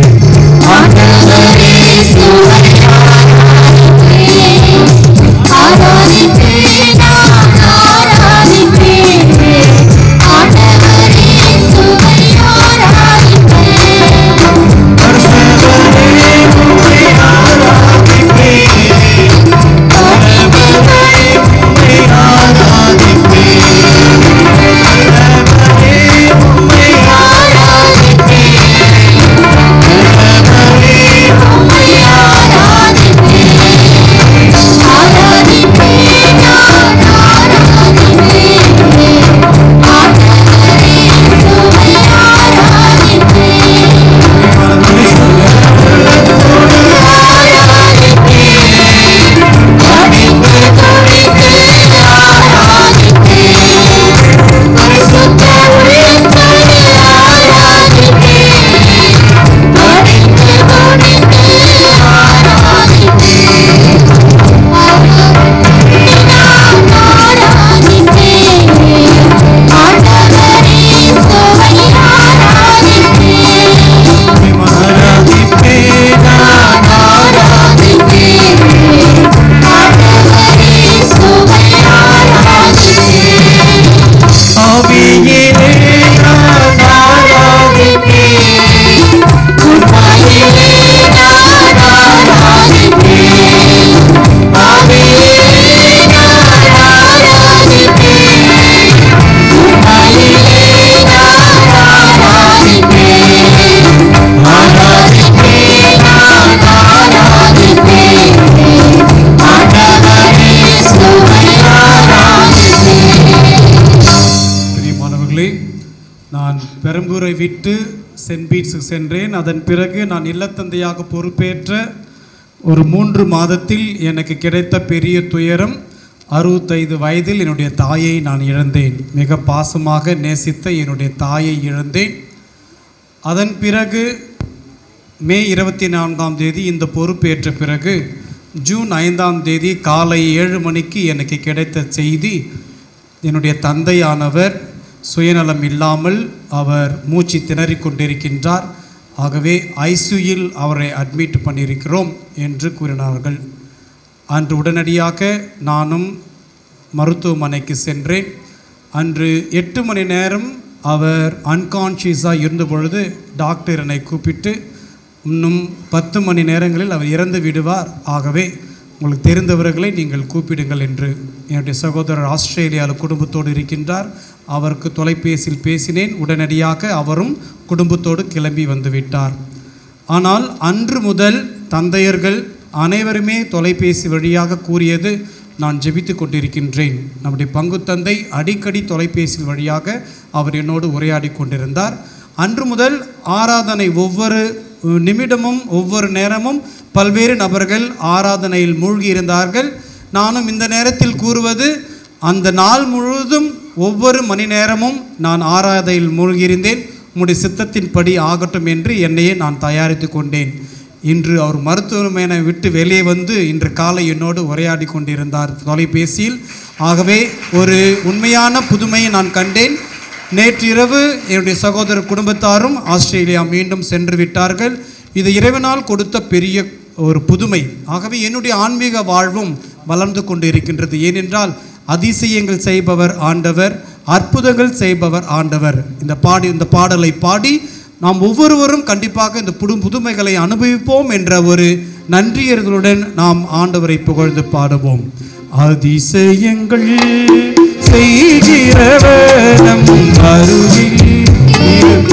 S6: ஆராதிப்பேன்
S8: பெரம்பூரை விட்டு சென்ட் பீட்ஸுக்கு சென்றேன் அதன் பிறகு நான் இல்லத்தந்தையாக பொறுப்பேற்ற ஒரு மூன்று மாதத்தில் எனக்கு கிடைத்த பெரிய துயரம் அறுபத்தைந்து வயதில் என்னுடைய தாயை நான் இழந்தேன் மிக பாசமாக நேசித்த என்னுடைய தாயை இழந்தேன் அதன் பிறகு மே இருபத்தி நான்காம் தேதி இந்த பொறுப்பேற்ற பிறகு ஜூன் ஐந்தாம் தேதி காலை ஏழு மணிக்கு எனக்கு கிடைத்த செய்தி என்னுடைய தந்தையானவர் சுயநலம் இல்லாமல் அவர் மூச்சு திணறிக் கொண்டிருக்கின்றார் ஆகவே ஐசியூயில் அவரை அட்மிட் பண்ணியிருக்கிறோம் என்று கூறினார்கள் அன்று உடனடியாக நானும் மருத்துவமனைக்கு சென்றேன் அன்று எட்டு மணி நேரம் அவர் அன்கான்ஷியஸாக இருந்த பொழுது டாக்டர் என்னை கூப்பிட்டு இன்னும் பத்து மணி நேரங்களில் அவர் இறந்து விடுவார் ஆகவே உங்களுக்கு தெரிந்தவர்களை நீங்கள் கூப்பிடுங்கள் என்று என்னுடைய சகோதரர் ஆஸ்திரேலியாவில் குடும்பத்தோடு இருக்கின்றார் அவருக்கு தொலைபேசியில் பேசினேன் உடனடியாக அவரும் குடும்பத்தோடு கிளம்பி வந்துவிட்டார் ஆனால் அன்று முதல் தந்தையர்கள் அனைவருமே தொலைபேசி வழியாக கூறியது நான் ஜெபித்து கொண்டிருக்கின்றேன் நம்முடைய பங்கு தந்தை அடிக்கடி தொலைபேசி வழியாக அவர் என்னோடு உரையாடி கொண்டிருந்தார் அன்று முதல் ஆராதனை ஒவ்வொரு நிமிடமும் ஒவ்வொரு நேரமும் பல்வேறு நபர்கள் ஆராதனையில் மூழ்கி இருந்தார்கள் நானும் இந்த நேரத்தில் கூறுவது அந்த நாள் முழுவதும் ஒவ்வொரு மணி நேரமும் நான் ஆராதனையில் மூழ்கியிருந்தேன் உம்முடைய சித்தத்தின்படி ஆகட்டும் என்று என்னையே நான் தயாரித்து கொண்டேன் இன்று அவர் மருத்துவமனை விட்டு வெளியே வந்து இன்று காலை என்னோடு உரையாடி கொண்டிருந்தார் தொலைபேசியில் ஆகவே ஒரு உண்மையான புதுமையை நான் கண்டேன் நேற்று இரவு என்னுடைய சகோதர குடும்பத்தாரும் ஆஸ்திரேலியா மீண்டும் சென்று விட்டார்கள் இது இறைவனால் கொடுத்த பெரிய ஒரு புதுமை ஆகவே என்னுடைய ஆன்மீக வாழ்வும் வளர்ந்து கொண்டு இருக்கின்றது ஏனென்றால் அதிசயங்கள் செய்பவர் ஆண்டவர் அற்புதங்கள் செய்பவர் ஆண்டவர் இந்த பாடி இந்த பாடலை பாடி நாம் ஒவ்வொருவரும் கண்டிப்பாக இந்த புது புதுமைகளை அனுபவிப்போம் என்ற ஒரு நன்றியர்களுடன் நாம் ஆண்டவரை புகழ்ந்து பாடுவோம் அதிசயங்கள் செய்கிறவர் நம் அருகில்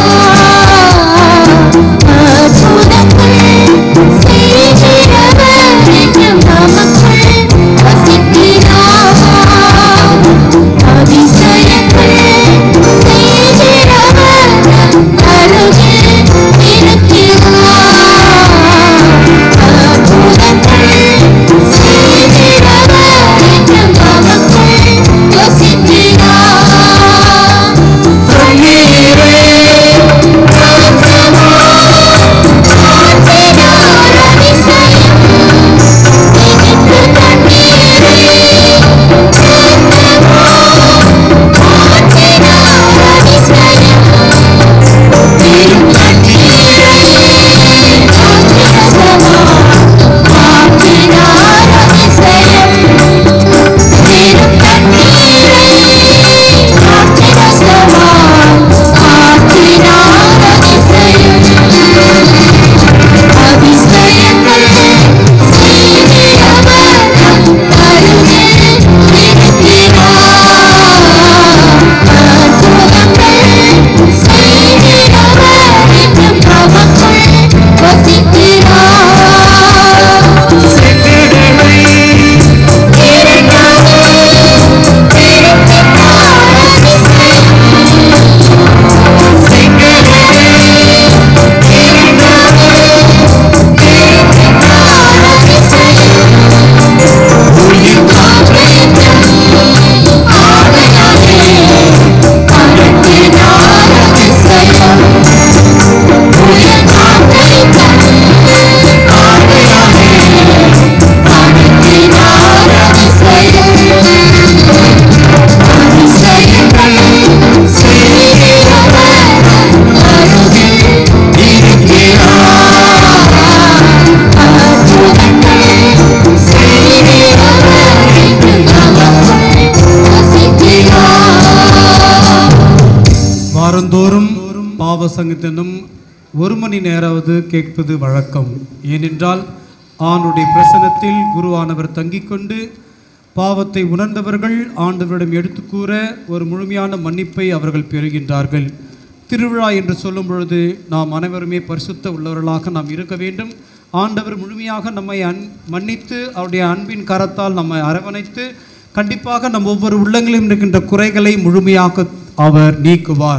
S8: வாரந்தோறும் பாவ சங்கீதனும் ஒரு மணி நேராவது கேட்பது வழக்கம் ஏனென்றால் ஆணுடைய பிரசனத்தில் குருவானவர் தங்கிக் கொண்டு பாவத்தை உணர்ந்தவர்கள் ஆண்டவரிடம் எடுத்து கூற ஒரு முழுமையான மன்னிப்பை அவர்கள் பெறுகின்றார்கள் திருவிழா என்று சொல்லும் பொழுது நாம் அனைவருமே பரிசுத்த உள்ளவர்களாக நாம் இருக்க வேண்டும் ஆண்டவர் முழுமையாக நம்மை அன் மன்னித்து அவருடைய அன்பின் கரத்தால் நம்மை அரவணைத்து கண்டிப்பாக நம் ஒவ்வொரு உள்ளங்களிலும் இருக்கின்ற குறைகளை முழுமையாக அவர் நீக்குவார்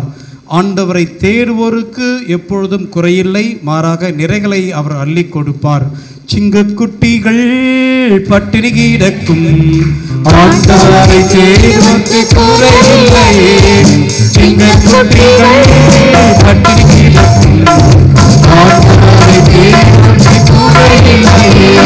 S8: ஆண்டவரை தேடுவோருக்கு எப்பொழுதும் குறையில்லை மாறாக நிறைகளை அவர் அள்ளி கொடுப்பார் சிங்கக்குட்டிகள் பட்டினி கிடக்கும் ஆண்டவரை தேடுவோருக்கு குறையில்லை சிங்கக்குட்டிகள் பட்டினி கிடக்கும் ஆண்டவரை தேடுவோருக்கு குறையில்லை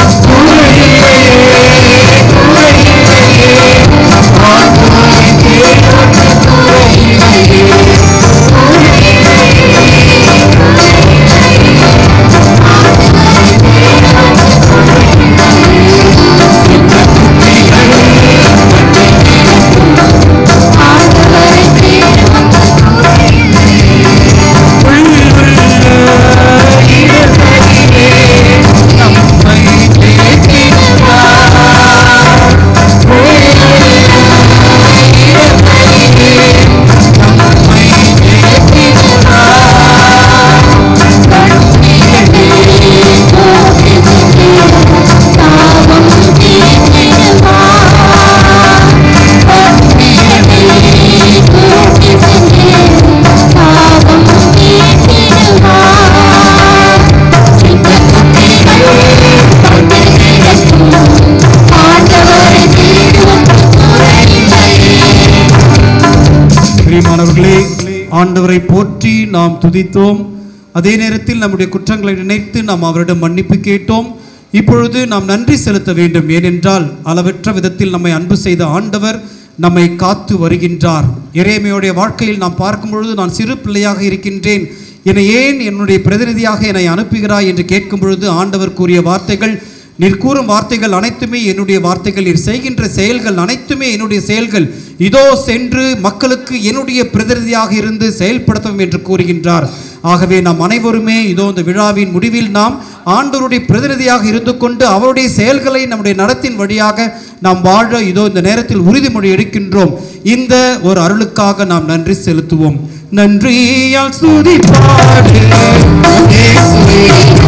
S8: பிரியமானவர்களே ஆண்டவரை போற்றி நாம் துதித்தோம் அதே நேரத்தில் நம்முடைய குற்றங்களை நினைத்து நாம் அவரிடம் மன்னிப்பு கேட்டோம் இப்பொழுது நாம் நன்றி செலுத்த வேண்டும் ஏனென்றால் அளவற்ற விதத்தில் நம்மை அன்பு செய்த ஆண்டவர் நம்மை காத்து வருகின்றார் இறைமையுடைய வாழ்க்கையில் நாம் பார்க்கும் பொழுது நான் சிறு பிள்ளையாக இருக்கின்றேன் என்னை ஏன் என்னுடைய பிரதிநிதியாக என்னை அனுப்புகிறாய் என்று கேட்கும் பொழுது ஆண்டவர் கூறிய வார்த்தைகள் நீர் கூறும் வார்த்தைகள் அனைத்துமே என்னுடைய வார்த்தைகள் நீர் செய்கின்ற செயல்கள் அனைத்துமே என்னுடைய செயல்கள் இதோ சென்று மக்களுக்கு என்னுடைய பிரதிநிதியாக இருந்து செயல்படுத்தவும் என்று கூறுகின்றார் ஆகவே நாம் அனைவருமே இதோ இந்த விழாவின் முடிவில் நாம் ஆண்டவருடைய பிரதிநிதியாக இருந்து கொண்டு அவருடைய செயல்களை நம்முடைய நடத்தின் வழியாக நாம் வாழ இதோ இந்த நேரத்தில் உறுதிமொழி எடுக்கின்றோம் இந்த ஒரு அருளுக்காக நாம் நன்றி செலுத்துவோம் நன்றியால் சுதிப்பாடு இயேசுவே.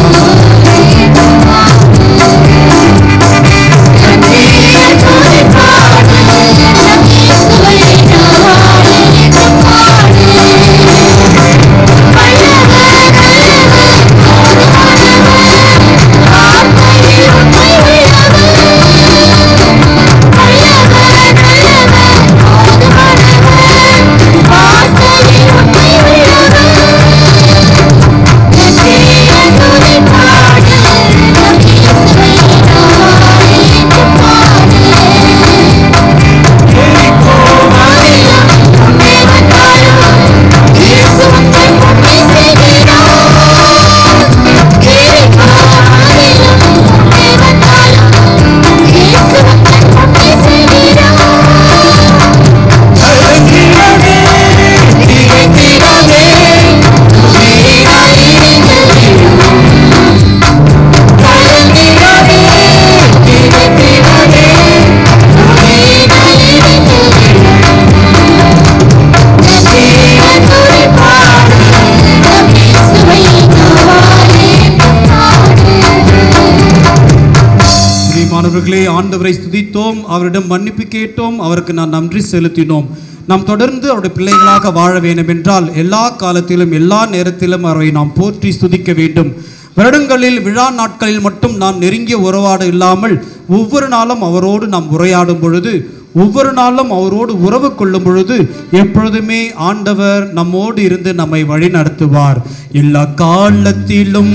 S8: பிரியமானவர்களே ஆண்டவரை ஸ்துதித்தோம் அவரிடம் மன்னிப்பு கேட்டோம் அவருக்கு நான் நன்றி செலுத்தினோம் நாம் தொடர்ந்து அவருடைய பிள்ளைகளாக வாழ வேண்டும் என்றால் எல்லா காலத்திலும் எல்லா நேரத்திலும் அவரை நாம் போற்றி ஸ்துதிக்க வேண்டும் வருடங்களில் விழா நாட்களில் மட்டும் நாம் நெருங்கிய உறவாடு இல்லாமல் ஒவ்வொரு நாளும் அவரோடு நாம் உரையாடும் பொழுது ஒவ்வொரு நாளும் அவரோடு உறவு கொள்ளும் பொழுது எப்பொழுதுமே ஆண்டவர் நம்மோடு இருந்து நம்மை வழி நடத்துவார் எல்லா காலத்திலும்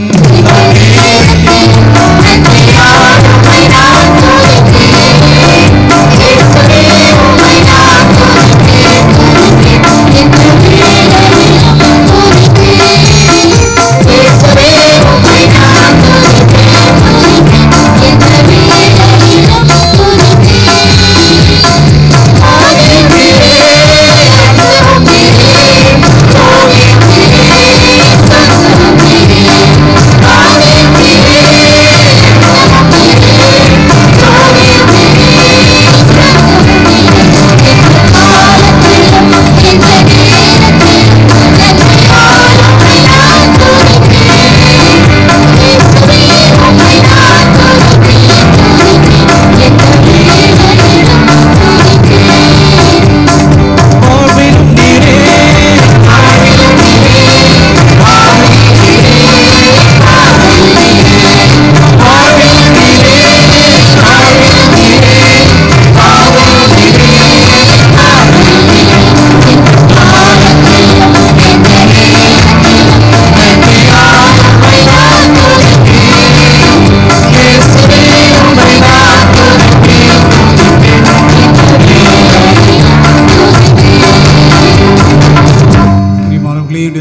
S6: Thank you.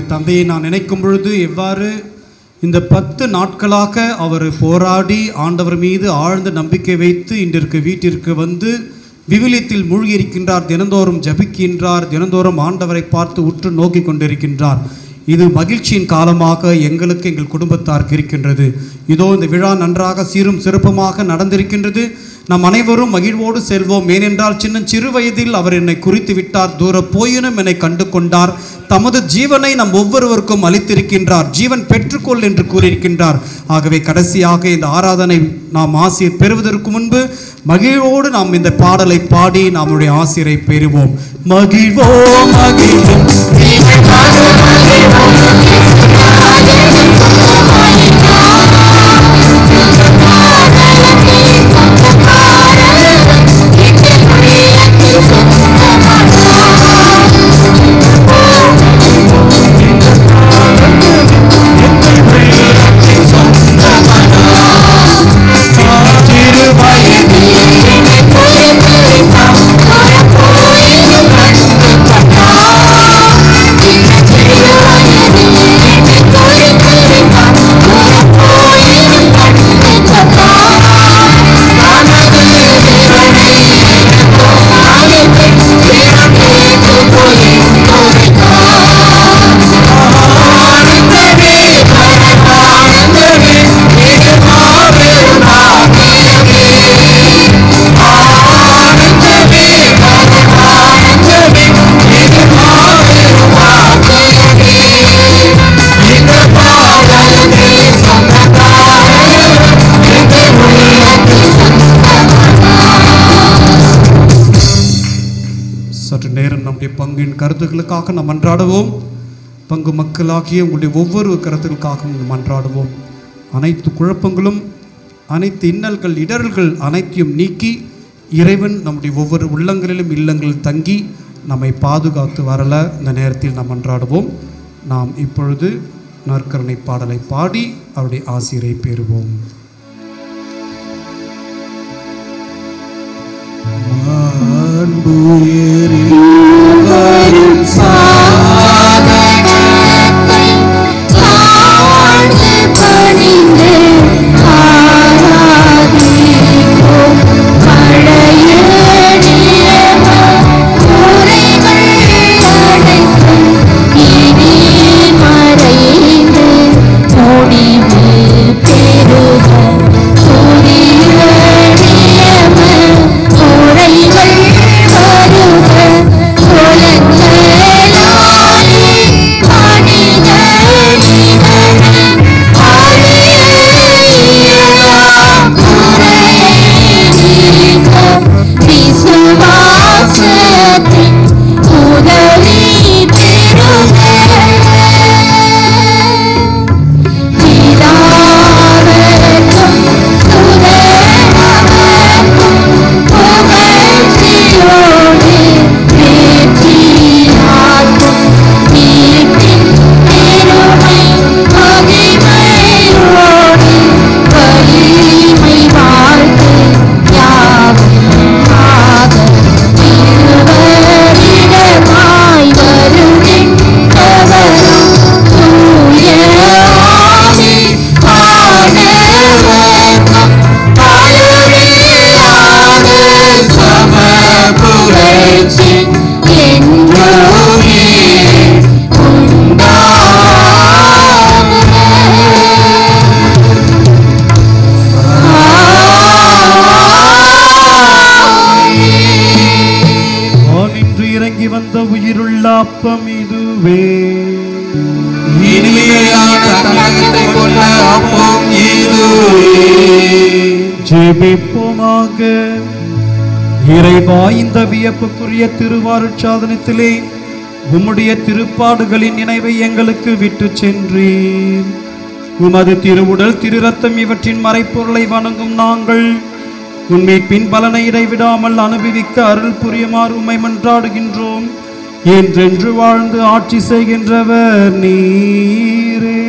S8: தந்தையை நான் நினைக்கும் பொழுது எவ்வாறு இந்த பத்து நாட்களாக அவர் போராடி ஆண்டவர் மீது ஆழ்ந்த நம்பிக்கை வைத்து இன்றிற்கு வீட்டிற்கு வந்து விவிலியத்தில் மூழ்கியிருக்கின்றார் தினந்தோறும் ஜபிக்கின்றார் தினந்தோறும் ஆண்டவரை பார்த்து உற்று நோக்கி கொண்டிருக்கின்றார் இது மகிழ்ச்சியின் காலமாக எங்களுக்கு எங்கள் குடும்பத்தாருக்கு இருக்கின்றது இதோ இந்த விழா நன்றாக சீரும் சிறப்புமாக நடந்திருக்கின்றது நம் அனைவரும் மகிழ்வோடு செல்வோம் ஏனென்றால் சின்ன சிறு வயதில் அவர் என்னை குறித்து விட்டார் தூர போயினும் என்னை கண்டு கொண்டார் தமது ஜீவனை நம் ஒவ்வொருவருக்கும் அளித்திருக்கின்றார் ஜீவன் பெற்றுக்கொள் என்று கூறியிருக்கின்றார் ஆகவே கடைசியாக இந்த ஆராதனை நாம் ஆசிரியர் பெறுவதற்கு முன்பு மகிழ்வோடு நாம் இந்த பாடலை பாடி நம்முடைய ஆசிரியரை பெறுவோம் மகிழ்வோம் மகிழ்வோம் சற்று நேரம் நம்முடைய பங்கின் கருத்துக்களுக்காக நாம் மன்றாடுவோம் பங்கு மக்களாகிய உங்களுடைய ஒவ்வொரு கருத்துக்களுக்காகவும் நாம் மன்றாடுவோம் அனைத்து குழப்பங்களும் அனைத்து இன்னல்கள் இடர்கள் அனைத்தையும் நீக்கி இறைவன் நம்முடைய ஒவ்வொரு உள்ளங்களிலும் இல்லங்களில் தங்கி நம்மை பாதுகாத்து வரல இந்த நேரத்தில் நாம் மன்றாடுவோம் நாம் இப்பொழுது நற்கருணை பாடலை பாடி அவருடைய ஆசிரியரை பெறுவோம் வானின்று இறங்கி வந்த உயிருள்ள அப்பம் இதுவே
S4: இனிமையான தமிழகத்தை கொண்ட அப்பம் இதுவே
S8: ஜெபிப்போமாக இறைவா இந்த வியப்புக்குரிய திருவாரூர் சாதனத்திலே உம்முடைய திருப்பாடுகளின் நினைவை எங்களுக்கு விட்டு சென்றீர் உமது திருவுடல் திரு ரத்தம் இவற்றின் மறைப்பொருளை வணங்கும் நாங்கள் உண்மை பின் பலனை இடைவிடாமல் அனுபவிக்க அருள் புரியுமாறு உம்மை மன்றாடுகின்றோம் என்றென்று வாழ்ந்து ஆட்சி செய்கின்றவர் நீரே